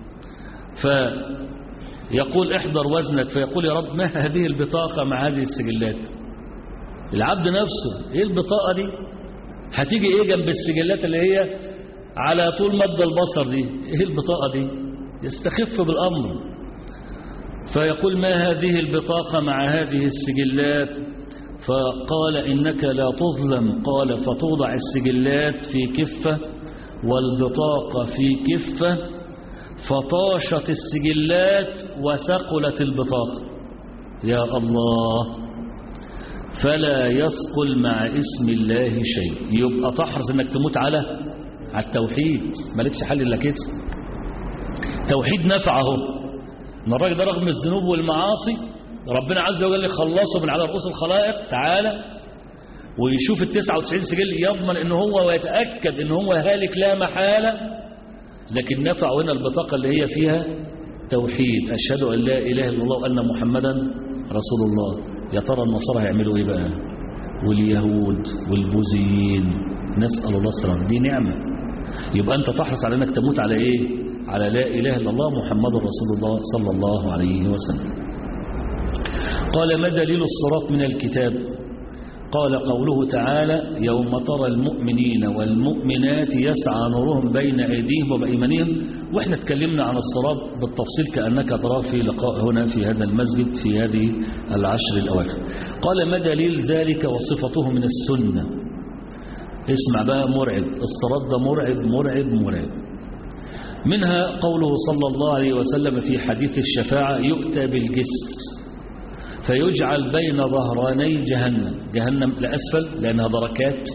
فيقول احضر وزنك فيقول يا رب ما هذه البطاقة مع هذه السجلات العبد نفسه ايه البطاقة دي هتيجي ايه جنب السجلات اللي هي على طول مد البصر دي ايه البطاقة دي يستخف بالأمر فيقول ما هذه البطاقة مع هذه السجلات فقال إنك لا تظلم قال فتوضع السجلات في كفة والبطاقة في كفة فطاشت السجلات وثقلت البطاقة يا الله فلا يثقل مع اسم الله شيء يبقى تحرص انك تموت على على التوحيد مالكش حل الا كده توحيد نفعه ان الراجل ده رغم الذنوب والمعاصي ربنا عز وجل يخلصه من على رؤوس الخلائق تعالى ويشوف ال 99 سجل يضمن ان هو ويتاكد ان هو هالك لا محاله لكن نفعه هنا البطاقه اللي هي فيها توحيد اشهد ان لا اله الا الله وان محمدا رسول الله يا ترى النصارى هيعملوا ايه بقى واليهود والبوذيين نسأل الله السلامة دي نعمة يبقى أنت تحرص على أنك تموت على إيه على لا إله إلا الله محمد رسول الله صلى الله عليه وسلم قال ما دليل الصراط من الكتاب قال قوله تعالى يوم ترى المؤمنين والمؤمنات يسعى نورهم بين أيديهم وبأيمانهم وإحنا تكلمنا عن الصراط بالتفصيل كأنك تراه في لقاء هنا في هذا المسجد في هذه العشر الأواخر قال ما دليل ذلك وصفته من السنة اسمع بقى مرعب الصراط ده مرعب مرعب مرعب منها قوله صلى الله عليه وسلم في حديث الشفاعة يؤتى بالجسر فيجعل بين ظهراني جهنم جهنم لأسفل لأنها دركات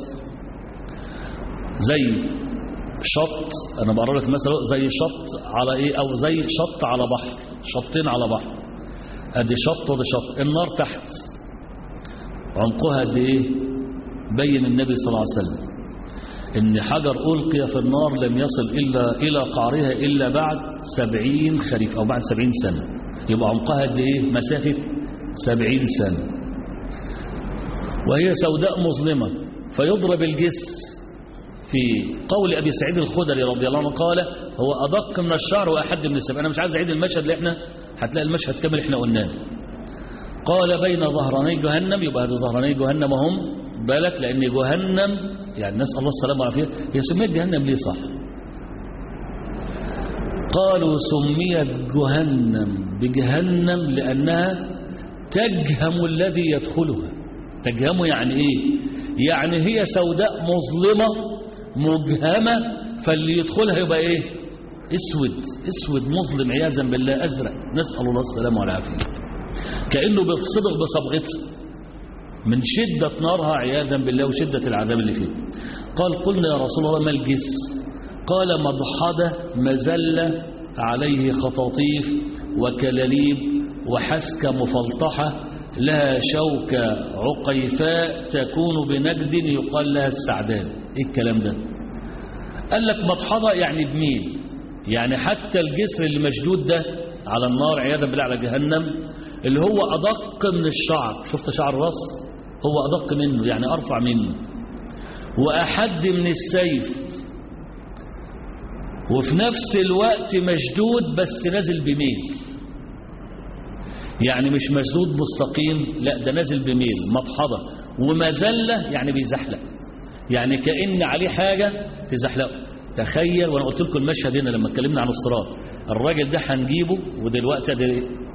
زي شط أنا بقرأ لك مثلا زي شط على إيه أو زي شط على بحر شطين على بحر أدي شط ودي شط النار تحت عمقها قد إيه بين النبي صلى الله عليه وسلم إن حجر ألقي في النار لم يصل إلا إلى قعرها إلا بعد سبعين خريف أو بعد سبعين سنة يبقى عمقها قد إيه مسافة سبعين سنة وهي سوداء مظلمة فيضرب الجسر في قول أبي سعيد الخدري رضي الله عنه قال هو أدق من الشعر وأحد من السبع أنا مش عايز أعيد المشهد اللي احنا هتلاقي المشهد كامل احنا قلناه قال بين ظهراني جهنم يبقى هذه ظهراني جهنم هم بالك لأن جهنم يعني نسأل الله السلامة والعافية هي سميت جهنم ليه صح قالوا سميت جهنم بجهنم لأنها تجهم الذي يدخلها تجهمه يعني ايه يعني هي سوداء مظلمة مجهمة فاللي يدخلها يبقى ايه اسود اسود مظلم عياذا بالله ازرق نسأل الله السلامة والعافية كأنه بيتصبغ بصبغته من شدة نارها عياذا بالله وشدة العذاب اللي فيه قال قلنا يا رسول الله ما الجس قال مضحدة مزلة عليه خطاطيف وكلاليب وحسكة مفلطحة لها شوكة عقيفاء تكون بنجد يقال لها السعدان ايه الكلام ده قال لك مضحضة يعني بميل يعني حتى الجسر اللي مشدود ده على النار عياذا بالله على جهنم اللي هو أدق من الشعر شفت شعر الراس هو أدق منه يعني أرفع منه وأحد من السيف وفي نفس الوقت مشدود بس نازل بميل يعني مش مشدود مستقيم لا ده نازل بميل مضحضة ومزلة يعني بيزحلق يعني كأن عليه حاجة تزحلقه تخيل وانا قلت لكم المشهد هنا لما اتكلمنا عن الصراط الراجل ده هنجيبه ودلوقتي ده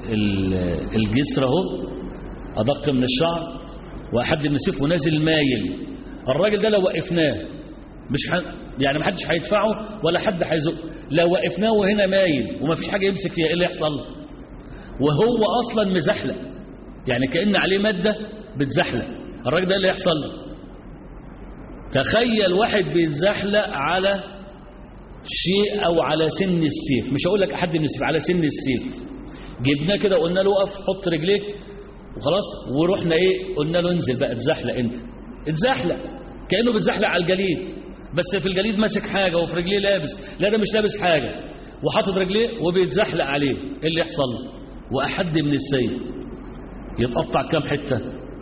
الجسر اهو ادق من الشعر واحد من السيف ونازل مايل الراجل ده لو وقفناه مش ح... يعني ما حدش هيدفعه ولا حد هيزق لو وقفناه وهنا مايل وما فيش حاجه يمسك فيها ايه اللي يحصل وهو اصلا مزحلق يعني كان عليه ماده بتزحلق الراجل ده اللي يحصل تخيل واحد بيتزحلق على شيء او على سن السيف مش هقول لك احد من السيف على سن السيف جبناه كده قلنا له اقف حط رجليك وخلاص ورحنا ايه قلنا له انزل بقى اتزحلق انت اتزحلق كانه بيتزحلق على الجليد بس في الجليد ماسك حاجه وفي رجليه لابس لا ده مش لابس حاجه وحاطط رجليه وبيتزحلق عليه ايه اللي يحصل واحد من السيف يتقطع كام حته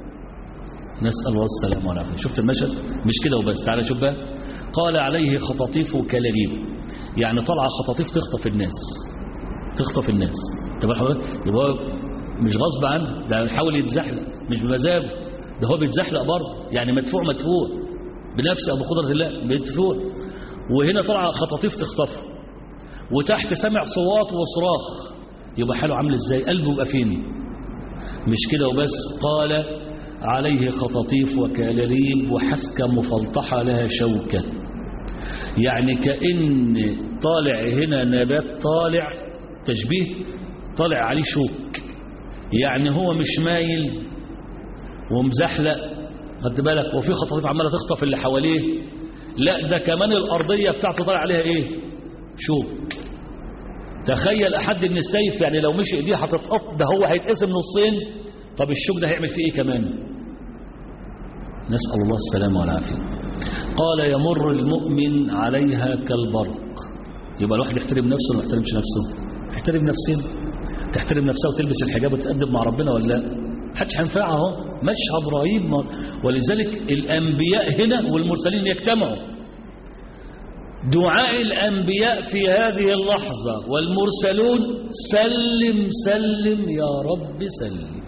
نسال الله السلامه والعافيه شفت المشهد مش كده وبس تعالى شوف بقى قال عليه خطاطيف وكلاليب يعني طالعه خطاطيف تخطف الناس تخطف الناس طب حضرتك يبقى هو مش غصب عنه ده بيحاول يتزحلق مش بمزاجه ده هو بيتزحلق برضه يعني مدفوع مدفوع بنفسه او بقدره الله مدفوع وهنا طالعه خطاطيف تخطفه وتحت سمع صوات وصراخ يبقى حاله عامل ازاي قلبه يبقى فين مش كده وبس قال عليه خطاطيف وكالاليب وحسكة مفلطحة لها شوكة يعني كأن طالع هنا نبات طالع تشبيه طالع عليه شوك يعني هو مش مايل ومزحلق خد بالك وفي خطاطيف عماله تخطف اللي حواليه لا ده كمان الارضيه بتاعته طالع عليها ايه شوك تخيل احد من السيف يعني لو مشي ايديه هتتقط ده هو هيتقسم نصين طب الشوك ده هيعمل فيه ايه كمان نسال الله السلامه والعافيه قال يمر المؤمن عليها كالبرق يبقى الواحد يحترم نفسه ولا ما يحترمش نفسه يحترم نفسه تحترم نفسها وتلبس الحجاب وتتأدب مع ربنا ولا لا محدش هينفعها اهو مشهد رهيب ولذلك الأنبياء هنا والمرسلين يجتمعوا دعاء الأنبياء في هذه اللحظة والمرسلون سلم سلم يا رب سلم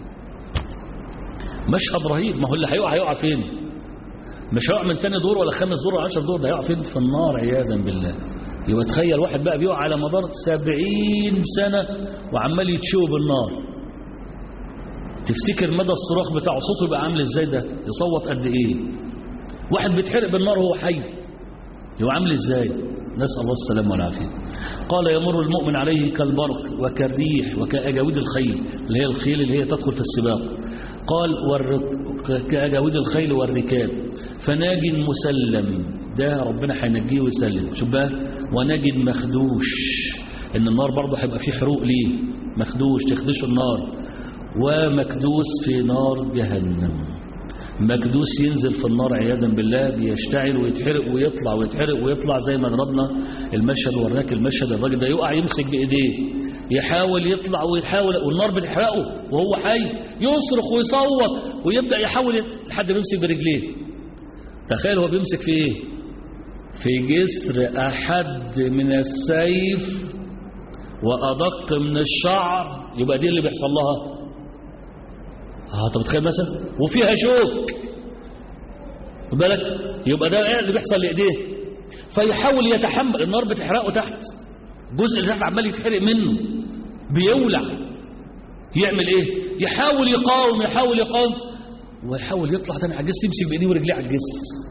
مشهد رهيب ما هو اللي هيقع هيقع فين مش هيقع من تاني دور ولا خامس دور ولا عشر دور ده هيقع فين في النار عياذا بالله يبقى تخيل واحد بقى بيقع على مدار سبعين سنة وعمال يتشوب النار تفتكر مدى الصراخ بتاع صوته يبقى عامل ازاي ده يصوت قد ايه واحد بيتحرق بالنار وهو حي يبقى عامل ازاي نسأل الله السلامة والعافية قال يمر المؤمن عليه كالبرق وكالريح وكأجاود الخيل اللي هي الخيل اللي هي تدخل في السباق قال والرك... كأجاود الخيل والركاب فناج مسلم ده ربنا هينجيه ويسلم شوف بقى ونجد مخدوش ان النار برضه هيبقى فيه حروق ليه مخدوش تخدشه النار ومكدوس في نار جهنم مكدوس ينزل في النار عياذا بالله بيشتعل ويتحرق ويطلع ويتحرق ويطلع زي ما ضربنا المشهد وراك المشهد الراجل ده يقع يمسك بايديه يحاول يطلع ويحاول والنار بتحرقه وهو حي يصرخ ويصوت ويبدا يحاول لحد ما يمسك برجليه تخيل هو بيمسك في ايه في جسر احد من السيف وادق من الشعر يبقى دي اللي بيحصل لها اه طب تخيل مثلا وفيها شوك خد بالك يبقى ده ايه اللي بيحصل لايديه فيحاول يتحمل النار بتحرقه تحت الجزء اللي تحت عمال يتحرق منه بيولع يعمل ايه يحاول يقاوم يحاول يقاوم ويحاول يطلع تاني على الجسر يمسك بايديه ورجليه على الجسر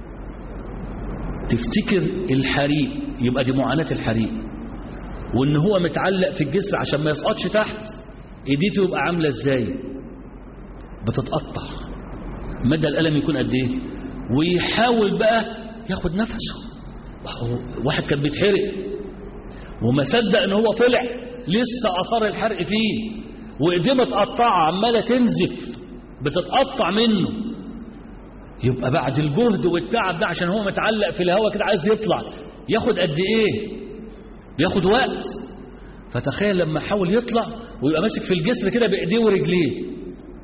تفتكر الحريق يبقى دي معاناة الحريق وان هو متعلق في الجسر عشان ما يسقطش تحت ايديته يبقى عامله ازاي بتتقطع مدى الألم يكون قد ايه ويحاول بقى ياخد نفسه واحد كان بيتحرق وما صدق ان هو طلع لسه اثار الحرق فيه وايديه متقطعه عماله تنزف بتتقطع منه يبقى بعد الجهد والتعب ده عشان هو متعلق في الهواء كده عايز يطلع ياخد قد ايه بياخد وقت فتخيل لما حاول يطلع ويبقى ماسك في الجسر كده بايديه ورجليه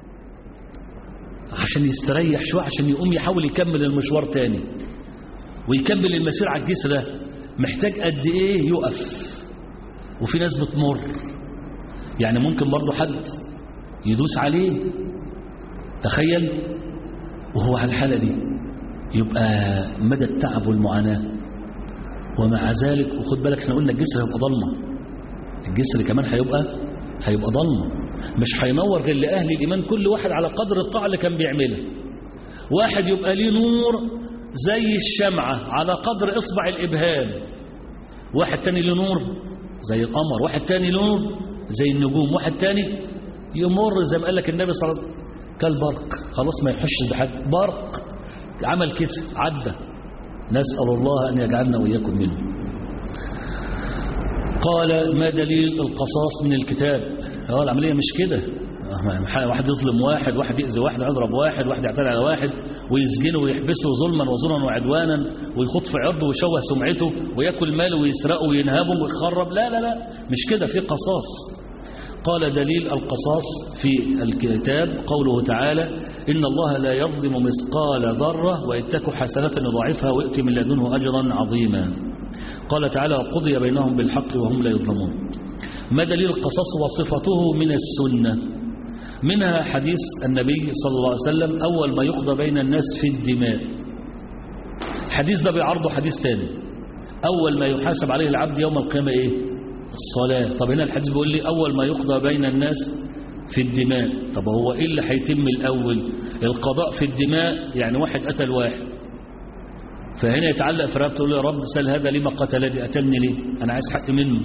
عشان يستريح شويه عشان يقوم يحاول يكمل المشوار تاني ويكمل المسير على الجسر ده محتاج قد ايه يقف وفي ناس بتمر يعني ممكن برضه حد يدوس عليه تخيل وهو على الحالة دي يبقى مدى التعب والمعاناة ومع ذلك وخد بالك احنا قلنا الجسر هيبقى ضلمة الجسر كمان هيبقى هيبقى ضلمة مش هينور غير لأهل الإيمان كل واحد على قدر الطاعة اللي كان بيعملها واحد يبقى ليه نور زي الشمعة على قدر إصبع الإبهام واحد تاني له نور زي القمر واحد تاني له نور زي النجوم واحد تاني يمر زي ما قال لك النبي صلى الله عليه وسلم كالبرق خلاص ما يحش بحاجة برق عمل كده عدى نسأل الله أن يجعلنا وإياكم منه قال ما دليل القصاص من الكتاب هو العملية مش كده واحد يظلم واحد واحد يأذي واحد يضرب واحد واحد يعتدي على واحد ويسجنه ويحبسه ظلما وظلما وعدوانا ويخط في عرضه ويشوه سمعته وياكل ماله ويسرقه وينهبه ويخرب لا لا لا مش كده في قصاص قال دليل القصاص في الكتاب قوله تعالى إن الله لا يظلم مثقال ذرة وإن تك حسنة يضاعفها ويؤتي من لدنه أجرا عظيما قال تعالى وقضي بينهم بالحق وهم لا يظلمون ما دليل القصاص وصفته من السنة منها حديث النبي صلى الله عليه وسلم أول ما يقضى بين الناس في الدماء حديث ده بيعرضه حديث تاني أول ما يحاسب عليه العبد يوم القيامة إيه الصلاة طب هنا الحديث بيقول لي أول ما يقضى بين الناس في الدماء طب هو إيه اللي هيتم الأول القضاء في الدماء يعني واحد قتل واحد فهنا يتعلق في رقبته يقول يا رب سل هذا لما قتلني قتلني ليه أنا عايز حق منه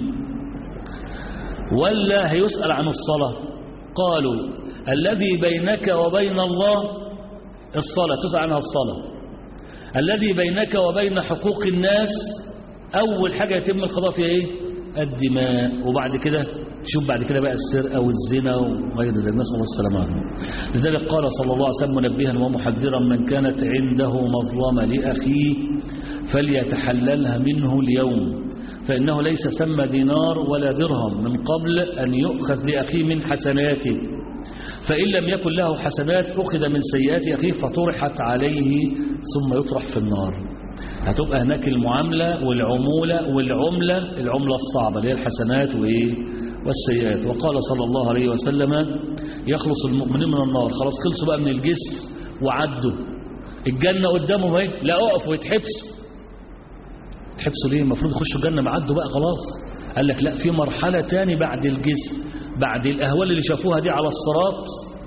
ولا هيسأل عن الصلاة قالوا الذي بينك وبين الله الصلاة تسأل عنها الصلاة الذي بينك وبين حقوق الناس أول حاجة يتم القضاء فيها إيه الدماء وبعد كده شوف بعد كده بقى السرقة والزنا وغير ذلك نسأل الله السلامة لذلك قال صلى الله عليه وسلم منبها ومحذرا من كانت عنده مظلمة لأخيه فليتحللها منه اليوم فإنه ليس ثم دينار ولا درهم من قبل أن يؤخذ لأخيه من حسناته فإن لم يكن له حسنات أخذ من سيئات أخيه فطرحت عليه ثم يطرح في النار هتبقى هناك المعاملة والعمولة والعملة العملة الصعبة اللي هي الحسنات وإيه والسيئات وقال صلى الله عليه وسلم يخلص المؤمنين من النار خلاص خلصوا بقى من الجسر وعدوا الجنة قدامهم اهي لا اقفوا ويتحبسوا تحبسوا ليه المفروض يخشوا الجنة ما عدوا بقى خلاص قال لك لا في مرحلة تاني بعد الجسر بعد الأهوال اللي شافوها دي على الصراط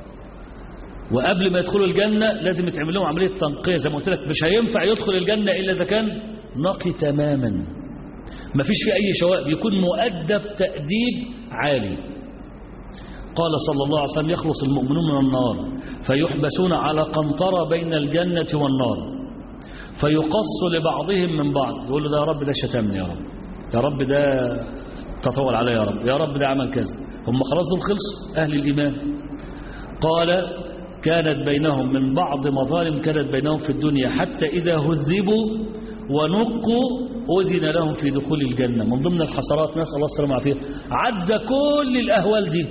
وقبل ما يدخلوا الجنة لازم يتعمل لهم عملية تنقية زي ما قلت لك مش هينفع يدخل الجنة إلا إذا كان نقي تماما ما فيش فيه أي شوائب يكون مؤدب تأديب عالي قال صلى الله عليه وسلم يخلص المؤمنون من النار فيحبسون على قنطرة بين الجنة والنار فيقص لبعضهم من بعض يقول له ده يا رب ده شتمني يا رب يا رب ده تطول علي يا رب يا رب ده عمل كذا هم خلاص دول خلصوا أهل الإيمان قال كانت بينهم من بعض مظالم كانت بينهم في الدنيا حتى إذا هذبوا ونقوا أذن لهم في دخول الجنة من ضمن الحسرات نسأل الله السلامة والعافية عدى كل الأهوال دي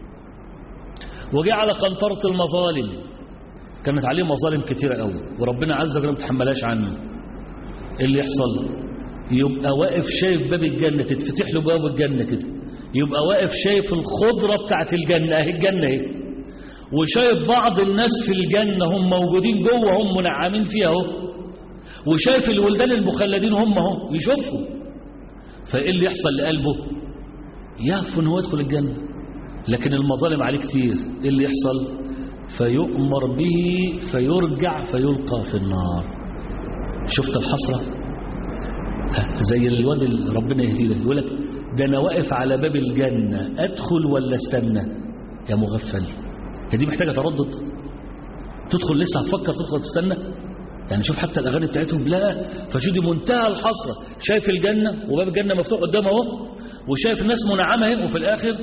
وجاء على قنطرة المظالم كانت عليه مظالم كتيرة قوي وربنا عز وجل ما تحملاش عنه إيه اللي يحصل يبقى واقف شايف باب الجنة تتفتح له باب الجنة كده يبقى واقف شايف الخضرة بتاعت الجنة اهي الجنة اهي وشايف بعض الناس في الجنة هم موجودين جوه هم منعمين فيها اهو وشايف الولدان المخلدين هم اهو يشوفهم فايه اللي يحصل لقلبه يهفو ان هو يدخل الجنة لكن المظالم عليه كتير ايه اللي يحصل فيؤمر به فيرجع فيلقى في النار شفت الحسرة زي الواد اللي ربنا يهديه ده يقول لك ده انا واقف على باب الجنة ادخل ولا استنى يا مغفل هي دي محتاجة تردد تدخل لسه هتفكر تدخل تستنى يعني شوف حتى الأغاني بتاعتهم لا فشو دي منتهى الحسرة شايف الجنة وباب الجنة مفتوح قدامه اهو وشايف الناس منعمة اهي وفي الآخر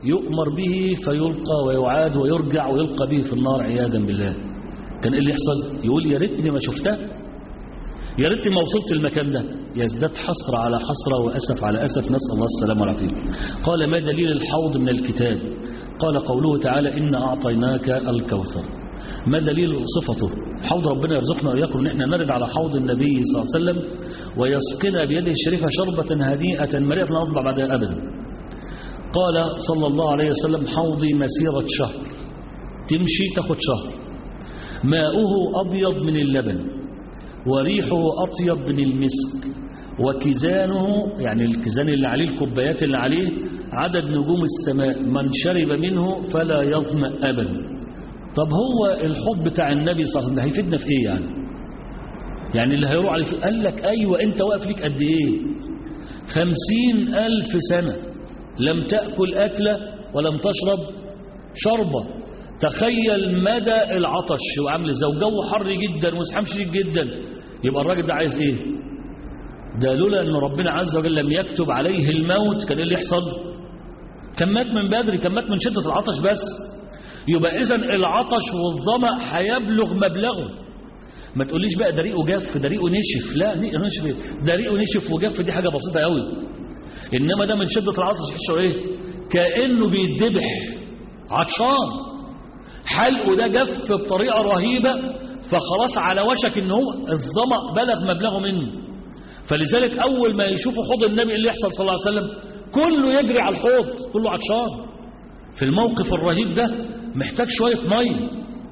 يؤمر به فيلقى ويعاد ويرجع ويلقى به في النار عياذا بالله كان ايه اللي يحصل يقول يا ريتني ما شفتها يا ريتني ما وصلت المكان ده يزداد حسرة على حسرة وأسف على أسف نسأل الله السلامة والعافية قال ما دليل الحوض من الكتاب قال قوله تعالى إن أعطيناك الكوثر ما دليل صفته حوض ربنا يرزقنا وإياكم ان احنا نرد على حوض النبي صلى الله عليه وسلم ويسقنا بيده الشريفة شربة هنيئة مريئة لا نطبع بعدها أبدا قال صلى الله عليه وسلم حوضي مسيرة شهر تمشي تاخد شهر ماؤه أبيض من اللبن وريحه أطيب من المسك وكزانه يعني الكزان اللي عليه الكوبايات اللي عليه عدد نجوم السماء من شرب منه فلا يظمأ أبدا طب هو الحب بتاع النبي صلى الله عليه وسلم هيفيدنا في ايه يعني يعني اللي هيروح عليه قال لك ايوه انت واقف ليك قد ايه خمسين الف سنة لم تأكل أكلة ولم تشرب شربة تخيل مدى العطش وعامل ازاي وجو حر جدا وزحام شديد جدا يبقى الراجل ده عايز ايه ده لولا ان ربنا عز وجل لم يكتب عليه الموت كان ايه اللي يحصل كان مات من بدري كان مات من شدة العطش بس يبقى اذا العطش والظمأ هيبلغ مبلغه ما تقوليش بقى ده ريقه جف ده ريقه نشف لا نشف ده ريقه نشف وجف دي حاجة بسيطة قوي انما ده من شدة العطش يحسوا ايه كأنه بيتذبح عطشان حلقه ده جف بطريقة رهيبة فخلاص على وشك ان هو الظمأ بلغ مبلغه منه فلذلك اول ما يشوفوا حوض النبي اللي يحصل صلى الله عليه وسلم كله يجري على الحوض كله عطشان في الموقف الرهيب ده محتاج شوية مية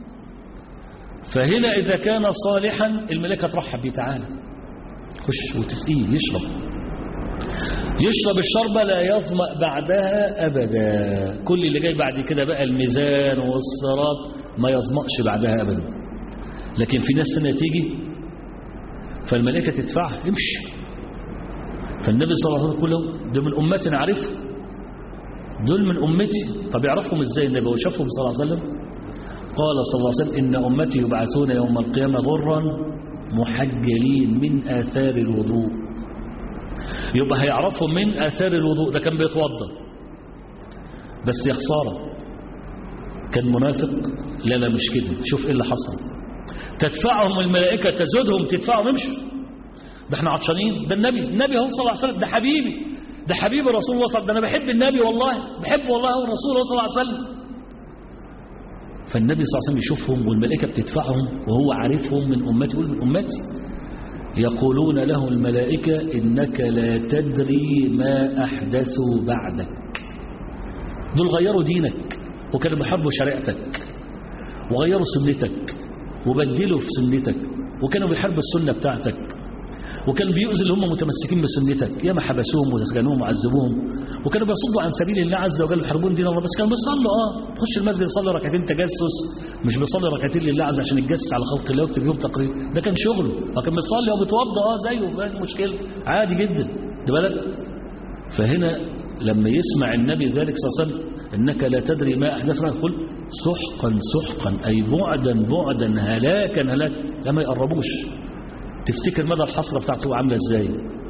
فهنا إذا كان صالحا الملائكة ترحب بيه تعالى خش وتسقيه يشرب يشرب الشربة لا يظمأ بعدها أبدا كل اللي جاي بعد كده بقى الميزان والصراط ما يظمأش بعدها أبدا لكن في ناس سنة تيجي فالملائكة تدفعها امشي فالنبي صلى الله عليه وسلم يقول ده من أمتنا عارفه دول من أمتي طب يعرفهم ازاي النبي وشافهم صلى الله عليه وسلم قال صلى الله عليه وسلم إن أمتي يبعثون يوم القيامة غرا محجلين من آثار الوضوء يبقى هيعرفهم من آثار الوضوء ده كان بيتوضا بس يا خسارة كان منافق لا لا مش كده شوف ايه اللي حصل تدفعهم الملائكة تزودهم تدفعهم امشوا ده احنا عطشانين ده النبي النبي هو صلى الله عليه وسلم ده حبيبي ده حبيب رسول الله صلى الله عليه وسلم ده انا بحب النبي والله بحب والله هو الرسول صلى الله عليه وسلم فالنبي صلى الله عليه وسلم يشوفهم والملائكة بتدفعهم وهو عارفهم من أمتي يقول من أمتي يقولون له الملائكة إنك لا تدري ما أحدثوا بعدك دول غيروا دينك وكانوا بيحبوا شريعتك وغيروا سنتك وبدلوا في سنتك وكانوا بيحاربوا السنة بتاعتك وكانوا بيؤذي اللي هم متمسكين بسنتك ياما حبسوهم وسجنوهم وعذبوهم وكانوا بيصدوا عن سبيل الله عز وجل يحاربون دين الله بس كانوا بيصلوا اه تخش المسجد يصلي ركعتين تجسس مش بيصلي ركعتين لله عز عشان يتجسس على خلق الله ويكتب يوم تقرير ده كان شغله لكن بيصلي وبيتوضى اه زيه ما مشكله عادي جدا ده بالك فهنا لما يسمع النبي ذلك صلى الله عليه وسلم انك لا تدري ما احدث معك قل سحقا سحقا اي بعدا بعدا هلاكا هلاك لما يقربوش تفتكر مدى الحسرة بتاعته عاملة ازاي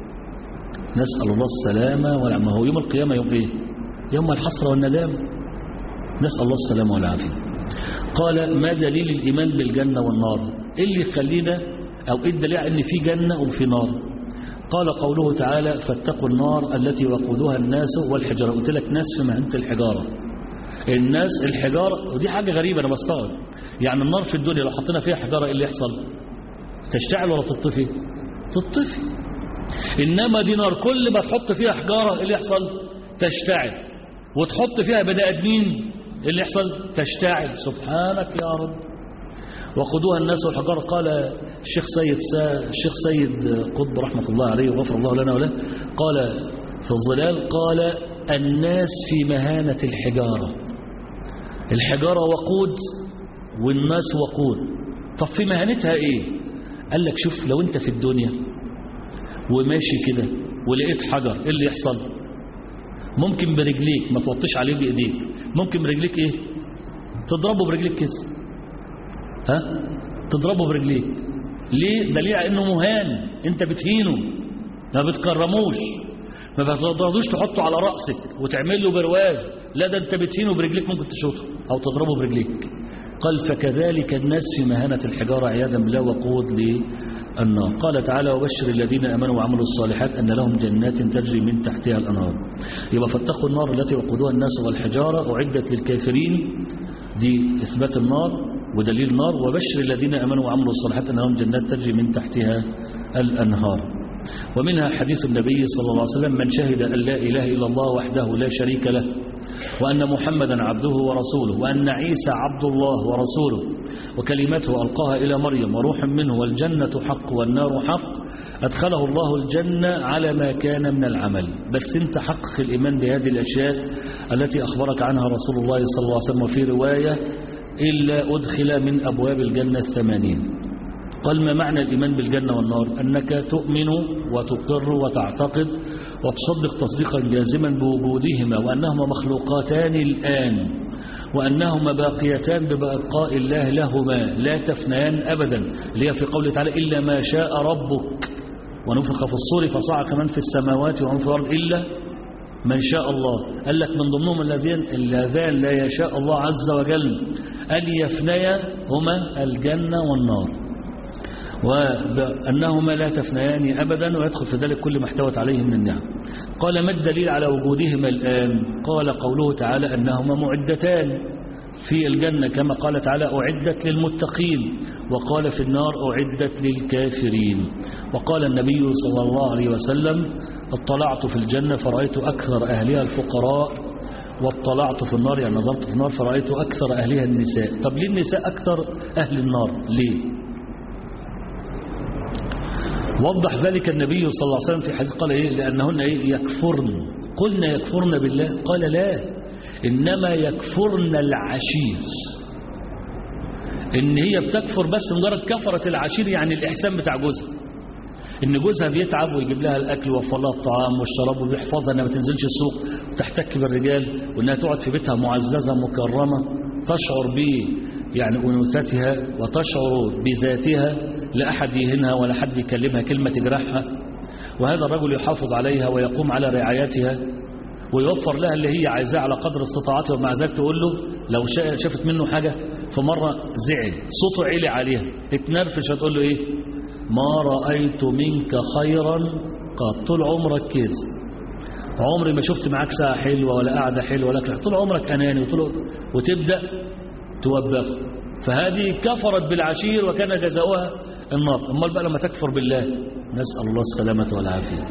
نسأل الله السلامة والعافية هو يوم القيامة يوم ايه يوم الحسرة والندام نسأل الله السلامة والعافية قال ما دليل الإيمان بالجنة والنار ايه اللي يخلينا او ايه الدليل ان في جنة وفي نار قال قوله تعالى فاتقوا النار التي وقودها الناس والحجارة قلت لك ناس في مهنة الحجارة الناس الحجارة ودي حاجة غريبة أنا بستغرب يعني النار في الدنيا لو حطينا فيها حجارة ايه اللي يحصل تشتعل ولا تطفي تطفي إنما دي نار كل ما تحط فيها حجارة اللي يحصل تشتعل وتحط فيها بني ادمين اللي يحصل تشتعل سبحانك يا رب وقودوها الناس والحجارة قال الشيخ سيد سا الشيخ سيد قطب رحمة الله عليه وغفر الله لنا وله قال في الظلال قال الناس في مهانة الحجارة الحجارة وقود والناس وقود طب في مهانتها ايه قال لك شوف لو انت في الدنيا وماشي كده ولقيت حجر ايه اللي يحصل ممكن برجليك ما توطيش عليه بايديك ممكن برجليك ايه تضربه برجليك كده ها تضربه برجليك ليه دليل على انه مهان انت بتهينه ما بتكرموش ما بتقدروش تحطه على رأسك وتعمل له برواز لا ده انت بتهينه برجليك ممكن تشوطه أو تضربه برجليك قال فكذلك الناس في مهانة الحجارة عياذا بالله وقود للنار قال تعالى وبشر الذين امنوا وعملوا الصالحات ان لهم جنات تجري من تحتها الانهار يبقى فاتقوا النار التي وقودها الناس والحجاره اعدت للكافرين دي اثبات النار ودليل النار وبشر الذين امنوا وعملوا الصالحات ان لهم جنات تجري من تحتها الانهار ومنها حديث النبي صلى الله عليه وسلم من شهد ان لا اله الا الله وحده لا شريك له وأن محمدا عبده ورسوله وأن عيسى عبد الله ورسوله وكلمته ألقاها إلى مريم وروح منه والجنة حق والنار حق أدخله الله الجنة على ما كان من العمل بس انت حقق الإيمان بهذه الأشياء التي أخبرك عنها رسول الله صلى الله عليه وسلم وفي رواية إلا أدخل من أبواب الجنة الثمانين قال ما معنى الإيمان بالجنة والنار أنك تؤمن وتقر وتعتقد وتصدق تصديقا جازما بوجودهما وأنهما مخلوقاتان الآن وأنهما باقيتان ببقاء الله لهما لا تفنيان أبدا اللي هي في قوله تعالى إلا ما شاء ربك ونفخ في الصور فصعق من في السماوات ومن في الأرض إلا من شاء الله قال لك من ضمنهم الذين اللذان لا يشاء الله عز وجل أن يفنيا هما الجنة والنار وأنهما لا تفنيان أبدا ويدخل في ذلك كل ما احتوت عليه من النعم قال ما الدليل على وجودهما الآن قال قوله تعالى أنهما معدتان في الجنة كما قال تعالى أعدت للمتقين وقال في النار أعدت للكافرين وقال النبي صلى الله عليه وسلم اطلعت في الجنة فرأيت أكثر أهلها الفقراء واطلعت في النار يعني نظرت في النار فرأيت أكثر أهلها النساء طب ليه النساء أكثر أهل النار ليه وضح ذلك النبي صلى الله عليه وسلم في حديث قال إيه لأنهن إيه يكفرن قلنا يكفرن بالله قال لا إنما يكفرن العشير إن هي بتكفر بس مجرد كفرة العشير يعني الإحسان بتاع جوزها إن جوزها بيتعب ويجيب لها الأكل ويوفر لها الطعام والشراب وبيحفظها إنها ما تنزلش السوق وتحتك بالرجال وإنها تقعد في بيتها معززة مكرمة تشعر ب يعني أنوثتها وتشعر بذاتها لا أحد يهنها ولا حد يكلمها كلمة تجرحها وهذا الرجل يحافظ عليها ويقوم على رعايتها ويوفر لها اللي هي عايزاه على قدر استطاعتها ومع ذلك تقول له لو شافت منه حاجة فمرة زعل صوته عالي عليها اتنرفش هتقول له ايه ما رأيت منك خيرا قد طول عمرك كده عمري ما شفت معاك ساعة حلوة ولا قعدة حلوة ولا طول عمرك أناني وطول وتبدأ توبخ فهذه كفرت بالعشير وكان جزاؤها النار امال بقى لما تكفر بالله نسأل الله السلامة والعافية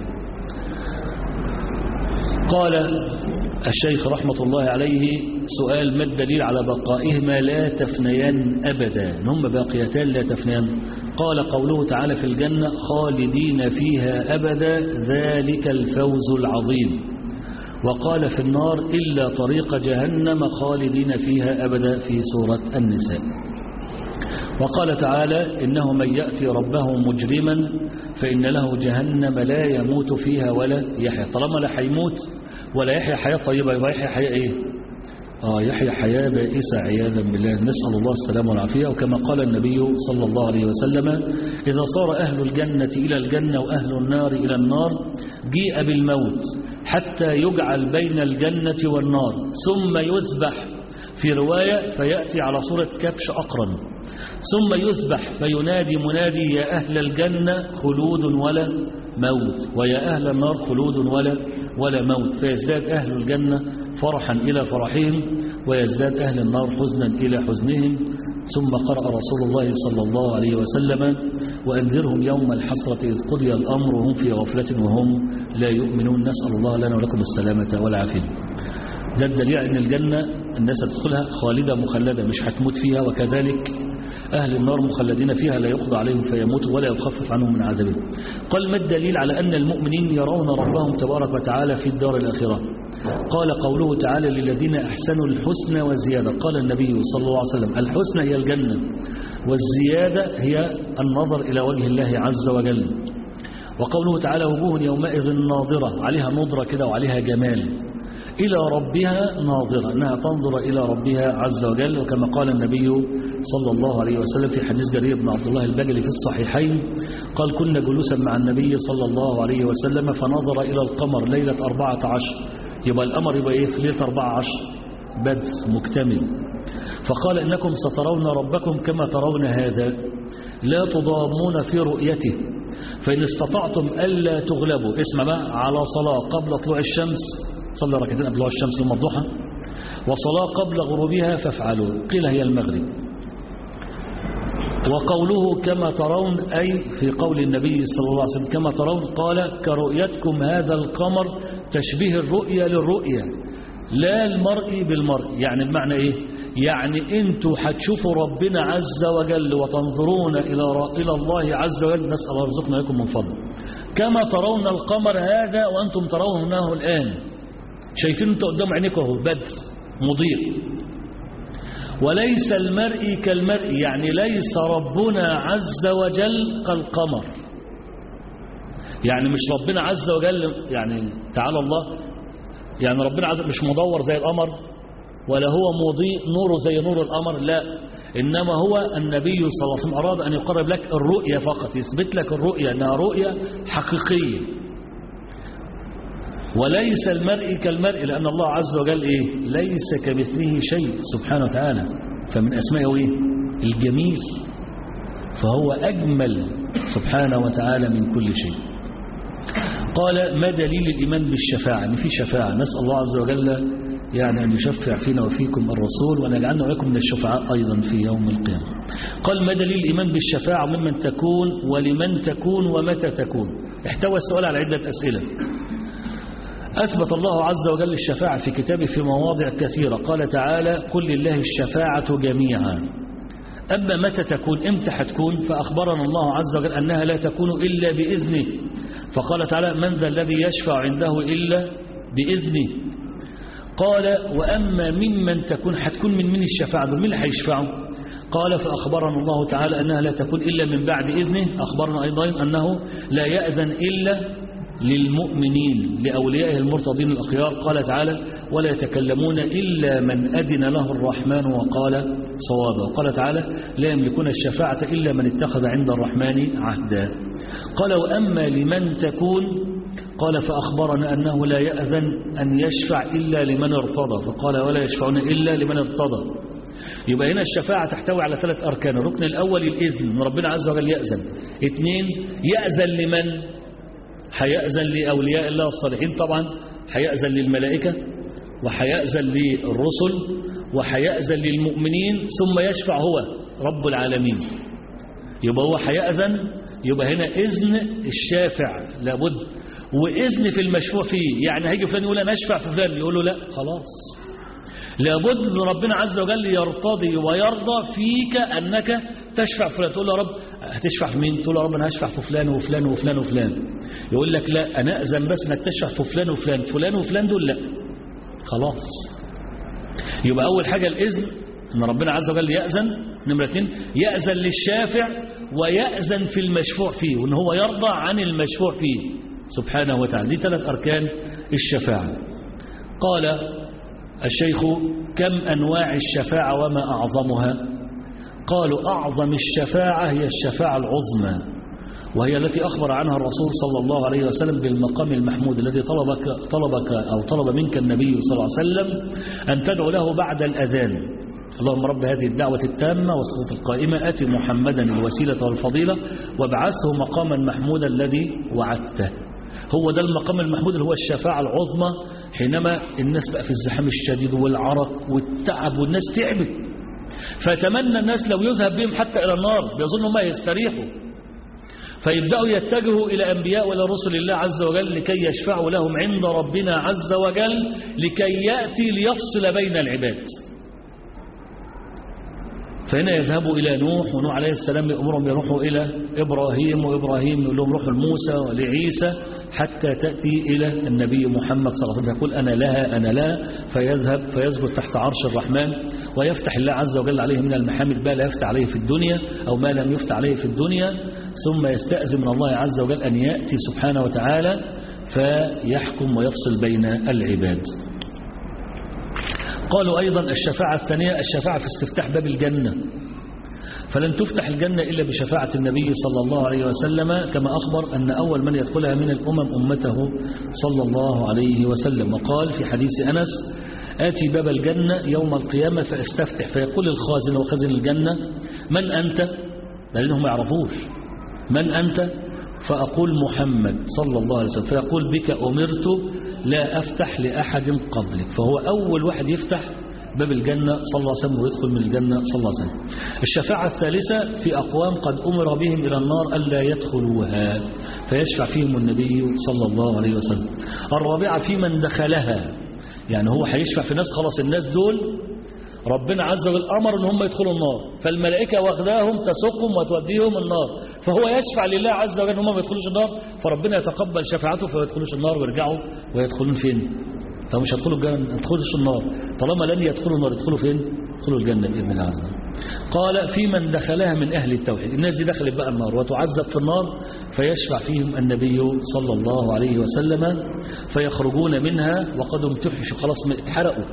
قال الشيخ رحمة الله عليه سؤال ما الدليل على بقائهما لا تفنيان أبدا هم باقيتان لا تفنيان قال قوله تعالى في الجنة خالدين فيها أبدا ذلك الفوز العظيم وقال في النار إلا طريق جهنم خالدين فيها أبدا في سورة النساء وقال تعالى إنه من يأتي ربه مجرما فإن له جهنم لا يموت فيها ولا يحيى طالما لا هيموت ولا يحيى حياة طيبة يبقى يحيى حياة إيه آه يحيى حياة بائسة عياذا بالله نسأل الله السلامة والعافية وكما قال النبي صلى الله عليه وسلم إذا صار أهل الجنة إلى الجنة وأهل النار إلى النار جيء بالموت حتى يجعل بين الجنة والنار ثم يذبح في رواية فيأتي على صورة كبش أقرن ثم يذبح فينادي منادي يا أهل الجنة خلود ولا موت ويا أهل النار خلود ولا ولا موت فيزداد أهل الجنة فرحا إلى فرحهم ويزداد أهل النار حزنا إلى حزنهم ثم قرأ رسول الله صلى الله عليه وسلم وأنذرهم يوم الحسرة إذ قضي الأمر وهم في غفلة وهم لا يؤمنون نسأل الله لنا ولكم السلامة والعافية ده الدليل أن الجنة الناس تدخلها خالدة مخلدة مش هتموت فيها وكذلك أهل النار مخلدين فيها لا يقضى عليهم فيموتوا ولا يخفف عنهم من عذابه قال ما الدليل على أن المؤمنين يرون ربهم تبارك وتعالى في الدار الآخرة قال قوله تعالى للذين أحسنوا الحسنى والزيادة قال النبي صلى الله عليه وسلم الحسنى هي الجنة والزيادة هي النظر إلى وجه الله عز وجل وقوله تعالى وجوه يومئذ ناظرة عليها نضرة كده وعليها جمال إلى ربها ناظرة أنها تنظر إلى ربها عز وجل وكما قال النبي صلى الله عليه وسلم في حديث جرير بن عبد الله البجلي في الصحيحين قال كنا جلوسا مع النبي صلى الله عليه وسلم فنظر إلى القمر ليلة أربعة عشر يبقى القمر يبقى إيه في ليلة أربعة عشر بدء مكتمل فقال إنكم سترون ربكم كما ترون هذا لا تضامون في رؤيته فإن استطعتم ألا تغلبوا اسمع بقى على صلاة قبل طلوع الشمس صلى ركعتين قبل طلوع الشمس يوم الضحى وصلاة قبل غروبها فافعلوا قيل هي المغرب وقوله كما ترون أي في قول النبي صلى الله عليه وسلم كما ترون قال كرؤيتكم هذا القمر تشبيه الرؤيا للرؤيا لا المرء بالمرء يعني بمعنى إيه يعني انتوا هتشوفوا ربنا عز وجل وتنظرون إلى إلى الله عز وجل نسأل الله يرزقنا لكم من فضله كما ترون القمر هذا وأنتم ترونه الآن شايفين انتوا قدام عينيكم اهو بدر مضيء وليس المرء كالمرء يعني ليس ربنا عز وجل كالقمر يعني مش ربنا عز وجل يعني تعالى الله يعني ربنا عز وجل مش مدور زي القمر ولا هو مضيء نوره زي نور القمر لا إنما هو النبي صلى الله عليه وسلم أراد أن يقرب لك الرؤية فقط يثبت لك الرؤية أنها رؤية حقيقية وليس المرء كالمرء لأن الله عز وجل إيه ليس كمثله شيء سبحانه وتعالى فمن أسمائه إيه الجميل فهو أجمل سبحانه وتعالى من كل شيء قال ما دليل الإيمان بالشفاعة أن في شفاعة نسأل الله عز وجل يعني أن يشفع فينا وفيكم الرسول وأن يجعلنا وإياكم من الشفعاء أيضا في يوم القيامة قال ما دليل الإيمان بالشفاعة ممن تكون ولمن تكون ومتى تكون احتوى السؤال على عدة أسئلة أثبت الله عز وجل الشفاعة في كتابه في مواضع كثيرة قال تعالى كل لله الشفاعة جميعا أما متى تكون امتى هتكون فأخبرنا الله عز وجل أنها لا تكون إلا بإذنه فقال تعالى من ذا الذي يشفع عنده إلا بإذنه قال وأما ممن تكون هتكون من من الشفاعة دول مين اللي هيشفعوا قال فأخبرنا الله تعالى أنها لا تكون إلا من بعد إذنه أخبرنا أيضا أنه لا يأذن إلا للمؤمنين لأوليائه المرتضين الأخيار قال تعالى ولا يتكلمون إلا من أذن له الرحمن وقال صوابا وقال تعالى لا يملكون الشفاعة إلا من اتخذ عند الرحمن عهدا قال وأما لمن تكون قال فأخبرنا أنه لا يأذن أن يشفع إلا لمن ارتضى فقال ولا يشفعون إلا لمن ارتضى يبقى هنا الشفاعة تحتوي على ثلاث أركان الركن الأول الإذن من ربنا عز وجل يأذن اثنين يأذن لمن هيأذن لأولياء الله الصالحين طبعا هيأذن للملائكة وهيأذن للرسل وهيأذن للمؤمنين ثم يشفع هو رب العالمين يبقى هو هيأذن يبقى هنا إذن الشافع لابد وإذن في المشفوع فيه يعني هيجي فلان يقول أنا أشفع في فلان يقول له لا خلاص لابد ربنا عز وجل يرتضي ويرضى فيك أنك تشفع في فلان تقول له يا رب هتشفع في مين تقول له يا رب أنا هشفع في فلان وفلان وفلان وفلان يقول لك لا أنا أذن بس أنك تشفع في فلان وفلان فلان وفلان دول لا خلاص يبقى أول حاجة الإذن أن ربنا عز وجل يأذن نمرة اثنين يأذن للشافع ويأذن في المشفوع فيه وأن هو يرضى عن المشفوع فيه سبحانه وتعالى دي ثلاث أركان الشفاعة قال الشيخ كم أنواع الشفاعة وما أعظمها قالوا أعظم الشفاعة هي الشفاعة العظمى وهي التي أخبر عنها الرسول صلى الله عليه وسلم بالمقام المحمود الذي طلبك, طلبك أو طلب منك النبي صلى الله عليه وسلم أن تدعو له بعد الأذان اللهم رب هذه الدعوة التامة والصلاة القائمة أتي محمدا الوسيلة والفضيلة وابعثه مقاما محمودا الذي وعدته هو ده المقام المحمود اللي هو الشفاعة العظمى حينما الناس بقى في الزحام الشديد والعرق والتعب والناس تعبت فيتمنى الناس لو يذهب بهم حتى إلى النار بيظنوا ما يستريحوا فيبدأوا يتجهوا إلى أنبياء وإلى رسل الله عز وجل لكي يشفعوا لهم عند ربنا عز وجل لكي يأتي ليفصل بين العباد فهنا يذهبوا إلى نوح ونوح عليه السلام يأمرهم يروحوا إلى إبراهيم وإبراهيم يقول لهم روحوا لموسى ولعيسى حتى تأتي إلى النبي محمد صلى الله عليه وسلم يقول أنا لها أنا لا فيذهب فيسجد تحت عرش الرحمن ويفتح الله عز وجل عليه من المحامد ما لا يفتح عليه في الدنيا أو ما لم يفتح عليه في الدنيا ثم يستأذن من الله عز وجل أن يأتي سبحانه وتعالى فيحكم ويفصل بين العباد قالوا أيضا الشفاعة الثانية الشفاعة في استفتاح باب الجنة فلن تفتح الجنة إلا بشفاعة النبي صلى الله عليه وسلم كما أخبر أن أول من يدخلها من الأمم أمته صلى الله عليه وسلم وقال في حديث أنس آتي باب الجنة يوم القيامة فاستفتح فيقول الخازن وخزن الجنة من أنت لأنهم ما يعرفوش من أنت فأقول محمد صلى الله عليه وسلم فيقول بك أمرت لا أفتح لأحد قبلك فهو أول واحد يفتح باب الجنة صلى الله عليه وسلم ويدخل من الجنة صلى الله عليه وسلم الشفاعة الثالثة في أقوام قد أمر بهم إلى النار ألا يدخلوها فيشفع فيهم النبي صلى الله عليه وسلم الرابعة في من دخلها يعني هو هيشفع في ناس خلاص الناس دول ربنا عز وجل أمر ان هم يدخلوا النار فالملائكة واخداهم تسوقهم وتوديهم النار فهو يشفع لله عز وجل ان هم ما يدخلوش النار فربنا يتقبل شفاعته فما يدخلوش النار ويرجعوا ويدخلون فين فمش هيدخلوا الجنة ما يدخلوش النار طالما لن يدخلوا النار يدخلوا فين يدخلوا الجنة بإذن الله عز وجل قال في من دخلها من أهل التوحيد الناس دي دخلت بقى النار وتعذب في النار فيشفع فيهم النبي صلى الله عليه وسلم فيخرجون منها وقد امتحشوا خلاص اتحرقوا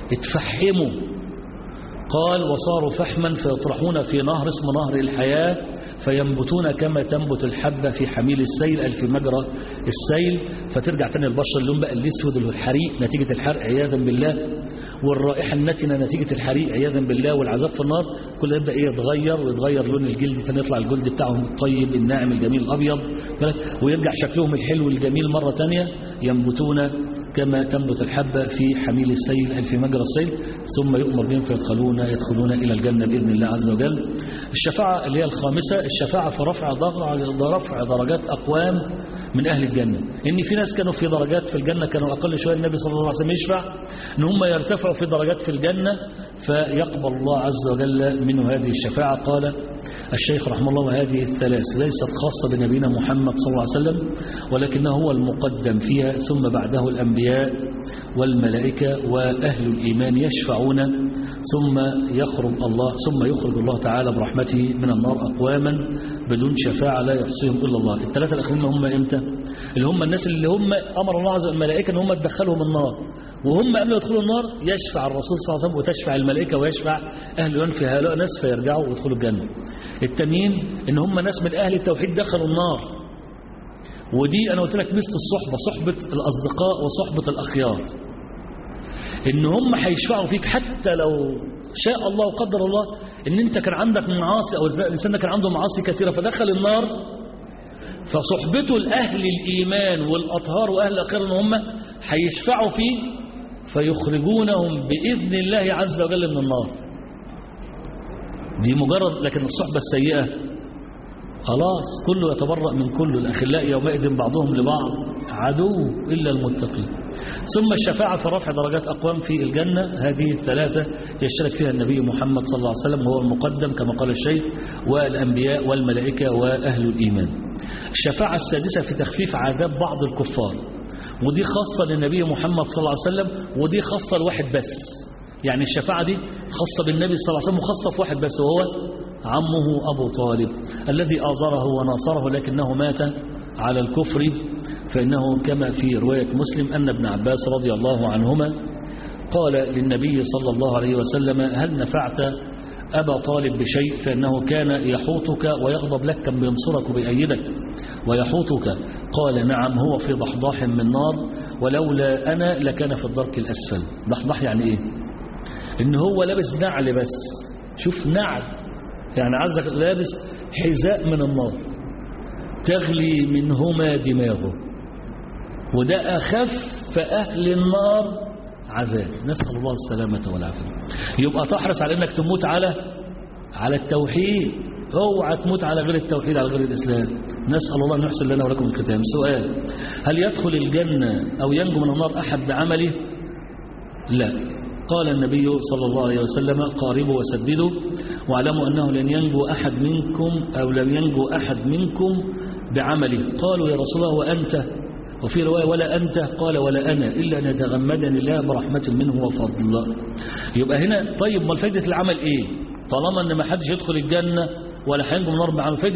اتفحموا قال وصاروا فحما فيطرحون في نهر اسمه نهر الحياة فينبتون كما تنبت الحبة في حميل السيل أي في مجرى السيل فترجع تاني البشر اللون بقى الاسود والحريق نتيجة الحرق عياذا بالله والرائحة النتنة نتيجة الحريق عياذا بالله والعذاب في النار كل يبدأ ايه يتغير ويتغير لون الجلد تاني يطلع الجلد بتاعهم الطيب الناعم الجميل الأبيض ويرجع شكلهم الحلو الجميل مرة تانية ينبتون كما تنبت الحبة في حميل السيل أي في مجرى السيل ثم يؤمر بهم فيدخلون يدخلون إلى الجنة بإذن الله عز وجل الشفاعة اللي هي الخامسة الشفاعة في رفع رفع درجات أقوام من أهل الجنة إن في ناس كانوا في درجات في الجنة كانوا أقل شوية النبي صلى الله عليه وسلم يشفع إن هم يرتفعوا في درجات في الجنة فيقبل الله عز وجل منه هذه الشفاعة قال الشيخ رحمه الله وهذه الثلاث ليست خاصة بنبينا محمد صلى الله عليه وسلم ولكنه هو المقدم فيها ثم بعده الأنبياء والملائكة وأهل الإيمان يشفعون ثم يخرج الله ثم يخرج الله تعالى برحمته من النار أقواما بدون شفاعة لا يحصيهم إلا الله الثلاثة الأخرين هم إمتى اللي هم الناس اللي هم أمر الله عز وجل الملائكة أن هم تدخلهم النار وهم قبل يدخلوا النار يشفع الرسول صلى الله عليه وسلم وتشفع الملائكة ويشفع أهل الإيمان في هؤلاء ناس فيرجعوا ويدخلوا الجنة التانيين إن هم ناس من أهل التوحيد دخلوا النار ودي أنا قلت لك مثل الصحبة صحبة الأصدقاء وصحبة الأخيار إن هم هيشفعوا فيك حتى لو شاء الله وقدر الله إن أنت كان عندك معاصي أو الإنسان ده كان عنده معاصي كثيرة فدخل النار فصحبته لأهل الإيمان والأطهار وأهل الأخير إن هم هيشفعوا فيه فيخرجونهم بإذن الله عز وجل من النار دي مجرد لكن الصحبة السيئة خلاص كله يتبرأ من كله الأخلاء يومئذ بعضهم لبعض عدو إلا المتقين ثم الشفاعة في رفع درجات أقوام في الجنة هذه الثلاثة يشترك فيها النبي محمد صلى الله عليه وسلم وهو المقدم كما قال الشيخ والأنبياء والملائكة وأهل الإيمان الشفاعة السادسة في تخفيف عذاب بعض الكفار ودي خاصة للنبي محمد صلى الله عليه وسلم ودي خاصة لواحد بس يعني الشفاعة دي خاصة بالنبي صلى الله عليه وسلم وخاصة في واحد بس وهو عمه أبو طالب الذي آزره وناصره لكنه مات على الكفر فإنه كما في رواية مسلم أن ابن عباس رضي الله عنهما قال للنبي صلى الله عليه وسلم هل نفعت أبا طالب بشيء فإنه كان يحوطك ويغضب لك كم بينصرك وبيأيدك ويحوطك قال نعم هو في ضحضاح من نار ولولا أنا لكان في الدرك الأسفل ضحضاح يعني إيه إن هو لابس نعل بس شوف نعل يعني عزك لابس حذاء من النار تغلي منهما دماغه وده أخف أهل النار عذاب نسأل الله السلامة والعافية يبقى تحرص على أنك تموت على على التوحيد اوعى تموت على غير التوحيد على غير الإسلام نسأل الله أن يحسن لنا ولكم الختام سؤال هل يدخل الجنة أو ينجو من النار أحد بعمله لا قال النبي صلى الله عليه وسلم قاربوا وسددوا واعلموا أنه لن ينجو أحد منكم أو لن ينجو أحد منكم بعمله قالوا يا رسول الله وأنت وفي رواية ولا أنت قال ولا أنا إلا أن يتغمدني الله برحمة منه وفضل يبقى هنا طيب ما فايدة العمل إيه طالما أن ما حدش يدخل الجنة ولا هينجو من النار بعمل فايدة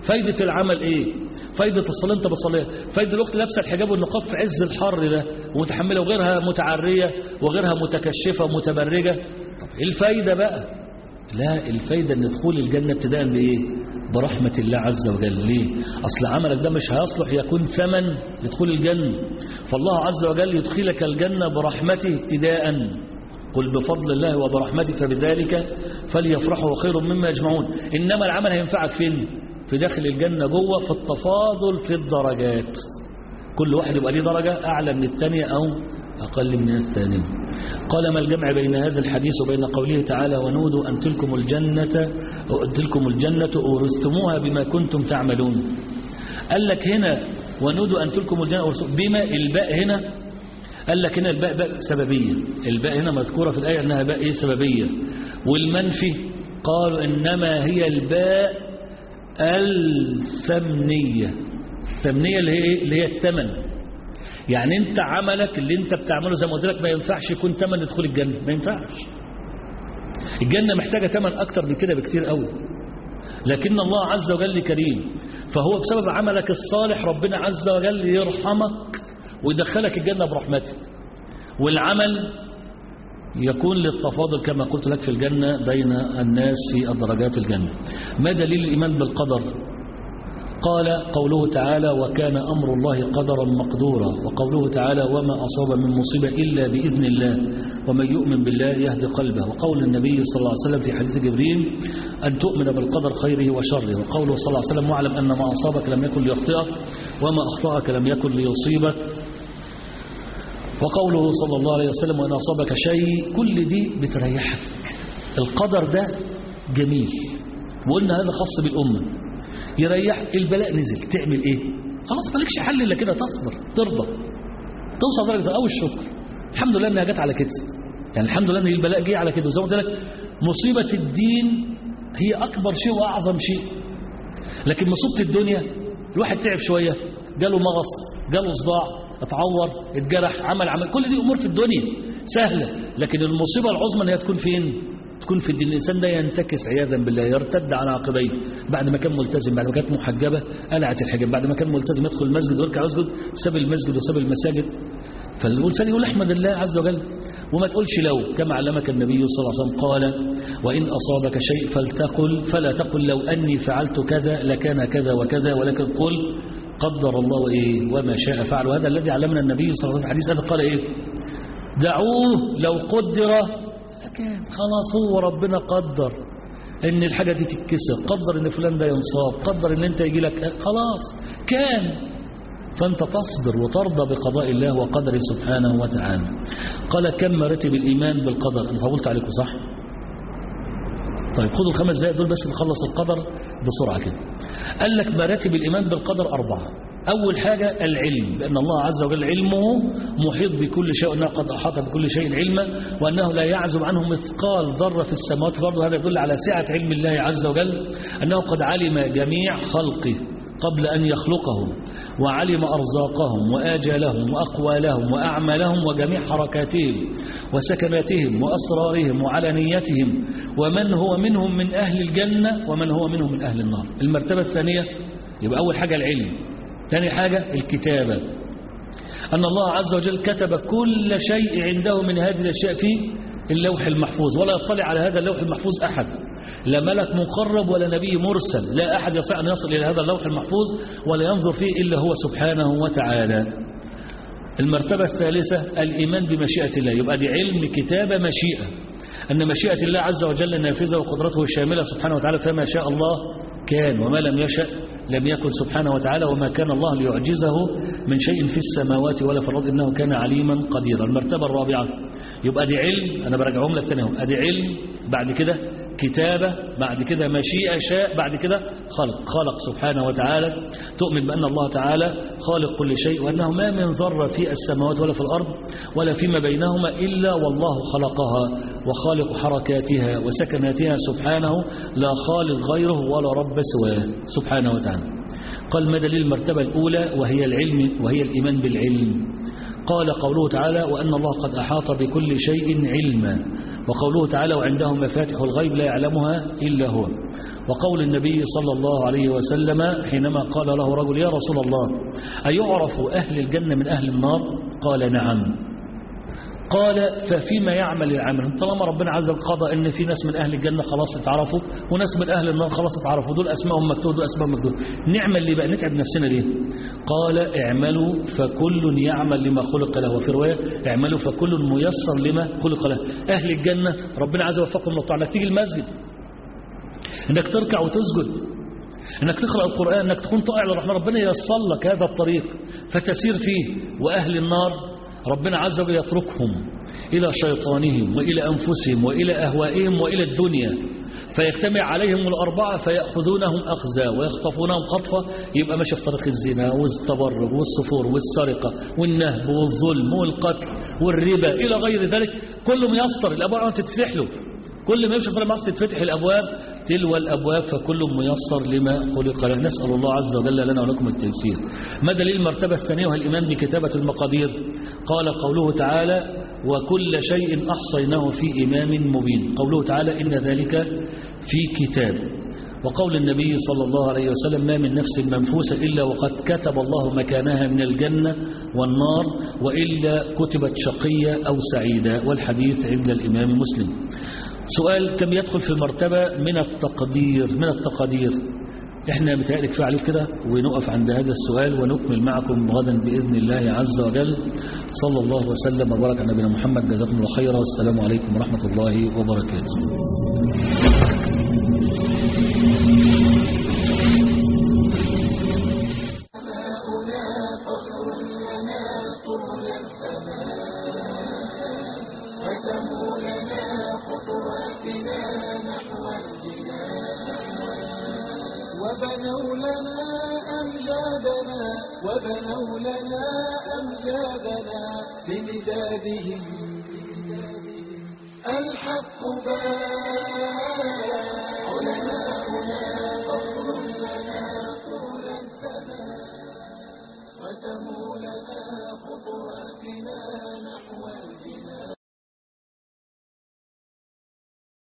فايدة العمل ايه فايدة الصلاة انت بتصليها فايدة الوقت لابسه الحجاب والنقاب في عز الحر ده ومتحملة وغيرها متعرية وغيرها متكشفة ومتبرجة طب ايه الفايدة بقى لا الفايدة ان دخول الجنة ابتداء بايه برحمة الله عز وجل ليه أصل عملك ده مش هيصلح يكون ثمن لدخول الجنة فالله عز وجل يدخلك الجنة برحمته ابتداء قل بفضل الله وبرحمته فبذلك فليفرحوا خير مما يجمعون إنما العمل هينفعك فين في داخل الجنة جوه في التفاضل في الدرجات كل واحد يبقى ليه درجة أعلى من الثانية أو أقل من الثانية قال ما الجمع بين هذا الحديث وبين قوله تعالى ونودوا أن تلكم الجنة تلكم الجنة أورثتموها بما كنتم تعملون قال لك هنا ونودوا أن تلكم الجنة بما الباء هنا قال لك هنا الباء باء سببية الباء هنا مذكورة في الآية أنها باء إيه سببية والمنفي قالوا إنما هي الباء الثمنية الثمنية اللي هي اللي هي الثمن يعني انت عملك اللي انت بتعمله زي ما قلت لك ما ينفعش يكون ثمن لدخول الجنة ما ينفعش الجنة محتاجة ثمن أكتر من كده بكتير قوي لكن الله عز وجل كريم فهو بسبب عملك الصالح ربنا عز وجل يرحمك ويدخلك الجنة برحمته والعمل يكون للتفاضل كما قلت لك في الجنة بين الناس في الدرجات الجنة ما دليل الإيمان بالقدر قال قوله تعالى وكان أمر الله قدرا مقدورا وقوله تعالى وما أصاب من مصيبة إلا بإذن الله ومن يؤمن بالله يهدي قلبه وقول النبي صلى الله عليه وسلم في حديث جبريل أن تؤمن بالقدر خيره وشره وقوله صلى الله عليه وسلم واعلم أن ما أصابك لم يكن ليخطئك وما أخطأك لم يكن ليصيبك وقوله صلى الله عليه وسلم وأن أصابك شيء كل دي بتريحك القدر ده جميل وقلنا هذا خاص بالأمة يريح البلاء نزل تعمل ايه خلاص مالكش حل الا كده تصبر ترضى توصل درجه او الشكر الحمد لله انها جت على كده يعني الحمد لله ان البلاء جه على كده وزي ما قلت لك مصيبه الدين هي اكبر شيء واعظم شيء لكن مصيبه الدنيا الواحد تعب شويه جاله مغص جاله صداع اتعور اتجرح عمل عمل كل دي امور في الدنيا سهله لكن المصيبه العظمى ان هي تكون فين تكون في الدين الإنسان ده ينتكس عياذا بالله يرتد على عقبيه بعد ما كان ملتزم بعد ما كانت محجبة قلعت الحجاب بعد ما كان ملتزم يدخل المسجد ويركع يسجد ساب المسجد وساب المساجد فالإنسان يقول احمد الله عز وجل وما تقولش لو كما علمك النبي صلى الله عليه وسلم قال وإن أصابك شيء فلتقل فلا تقل لو أني فعلت كذا لكان كذا وكذا ولكن قل قدر الله إيه وما شاء فعل وهذا الذي علمنا النبي صلى الله عليه وسلم في الحديث هذا قال إيه دعوه لو قدر كان خلاص هو ربنا قدر ان الحاجة دي تتكسر قدر ان فلان ده ينصاب قدر ان انت يجي لك خلاص كان فانت تصبر وترضى بقضاء الله وقدره سبحانه وتعالى قال كم مراتب الايمان بالقدر انا طولت عليكم صح طيب خذوا الخمس دقائق دول بس نخلص القدر بسرعة كده قال لك مراتب الايمان بالقدر اربعة أول حاجة العلم بأن الله عز وجل علمه محيط بكل شيء وأنه قد أحاط بكل شيء علما وأنه لا يعزب عنه مثقال ذرة في السماوات برضه هذا يدل على سعة علم الله عز وجل أنه قد علم جميع خلقه قبل أن يخلقهم وعلم أرزاقهم وآجالهم وأقوالهم وأعمالهم وجميع حركاتهم وسكناتهم وأسرارهم وعلانيتهم ومن هو منهم من أهل الجنة ومن هو منهم من أهل النار المرتبة الثانية يبقى أول حاجة العلم ثاني حاجة الكتابة أن الله عز وجل كتب كل شيء عنده من هذه الأشياء في اللوح المحفوظ ولا يطلع على هذا اللوح المحفوظ أحد لا ملك مقرب ولا نبي مرسل لا أحد يستطيع أن يصل إلى هذا اللوح المحفوظ ولا ينظر فيه إلا هو سبحانه وتعالى المرتبة الثالثة الإيمان بمشيئة الله يبقى دي علم كتابة مشيئة أن مشيئة الله عز وجل نافذة وقدرته الشاملة سبحانه وتعالى فما شاء الله كان وما لم يشأ لم يكن سبحانه وتعالى وما كان الله ليعجزه من شيء في السماوات ولا في الأرض إنه كان عليما قديرا المرتبة الرابعة يبقى دي علم أنا برجعهم لك تاني أدي علم بعد كده كتابة بعد كده مشيئة شاء بعد كده خلق خلق سبحانه وتعالى تؤمن بأن الله تعالى خالق كل شيء وأنه ما من ذرة في السماوات ولا في الأرض ولا فيما بينهما إلا والله خلقها وخالق حركاتها وسكناتها سبحانه لا خالق غيره ولا رب سواه سبحانه وتعالى قال ما دليل المرتبة الأولى وهي العلم وهي الإيمان بالعلم قال قوله تعالى وأن الله قد أحاط بكل شيء علما وقوله تعالى وعنده مفاتح الغيب لا يعلمها إلا هو وقول النبي صلى الله عليه وسلم حينما قال له رجل يا رسول الله أيعرف أهل الجنة من أهل النار قال نعم قال ففيما يعمل العمل طالما ربنا عز وجل قضى ان في ناس من اهل الجنه خلاص اتعرفوا وناس من اهل النار خلاص اتعرفوا دول اسمائهم مكتوب دول اسمائهم مكتوب نعمل اللي بقى نتعب نفسنا ليه قال اعملوا فكل يعمل لما خلق له وفي روايه اعملوا فكل ميسر لما خلق له اهل الجنه ربنا عز وجل وفقهم الله انك تيجي المسجد انك تركع وتسجد انك تقرا القران انك تكون طائع للرحمن ربنا ييسر لك هذا الطريق فتسير فيه واهل النار ربنا عز وجل يتركهم إلى شيطانهم وإلى أنفسهم وإلى أهوائهم وإلى الدنيا فيجتمع عليهم الأربعة فيأخذونهم أخذا ويخطفونهم خطفة يبقى ماشي في طريق الزنا والتبرج والسفور والسرقة والنهب والظلم والقتل والربا إلى غير ذلك كله ميسر الأبواب تتفتح له كل ما يمشي في طريق تتفتح الأبواب تلو الأبواب فكل ميسر لما خلق له نسأل الله عز وجل لنا ولكم التيسير ما دليل المرتبة الثانية وهي الإيمان بكتابة المقادير قال قوله تعالى وكل شيء أحصيناه في إمام مبين قوله تعالى إن ذلك في كتاب وقول النبي صلى الله عليه وسلم ما من نفس منفوسة إلا وقد كتب الله مكانها من الجنة والنار وإلا كتبت شقية أو سعيدة والحديث عند الإمام مسلم سؤال كم يدخل في المرتبة من التقدير من التقدير احنا متهيألي كفايه عليك كده ونقف عند هذا السؤال ونكمل معكم غدا بإذن الله عز وجل صلى الله وسلم وبارك على نبينا محمد جزاكم الله خيرا والسلام عليكم ورحمة الله وبركاته وبنوا لنا أمجادنا وبنوا لنا أمجادنا بمدادهم الحق باع علماؤنا فخر لنا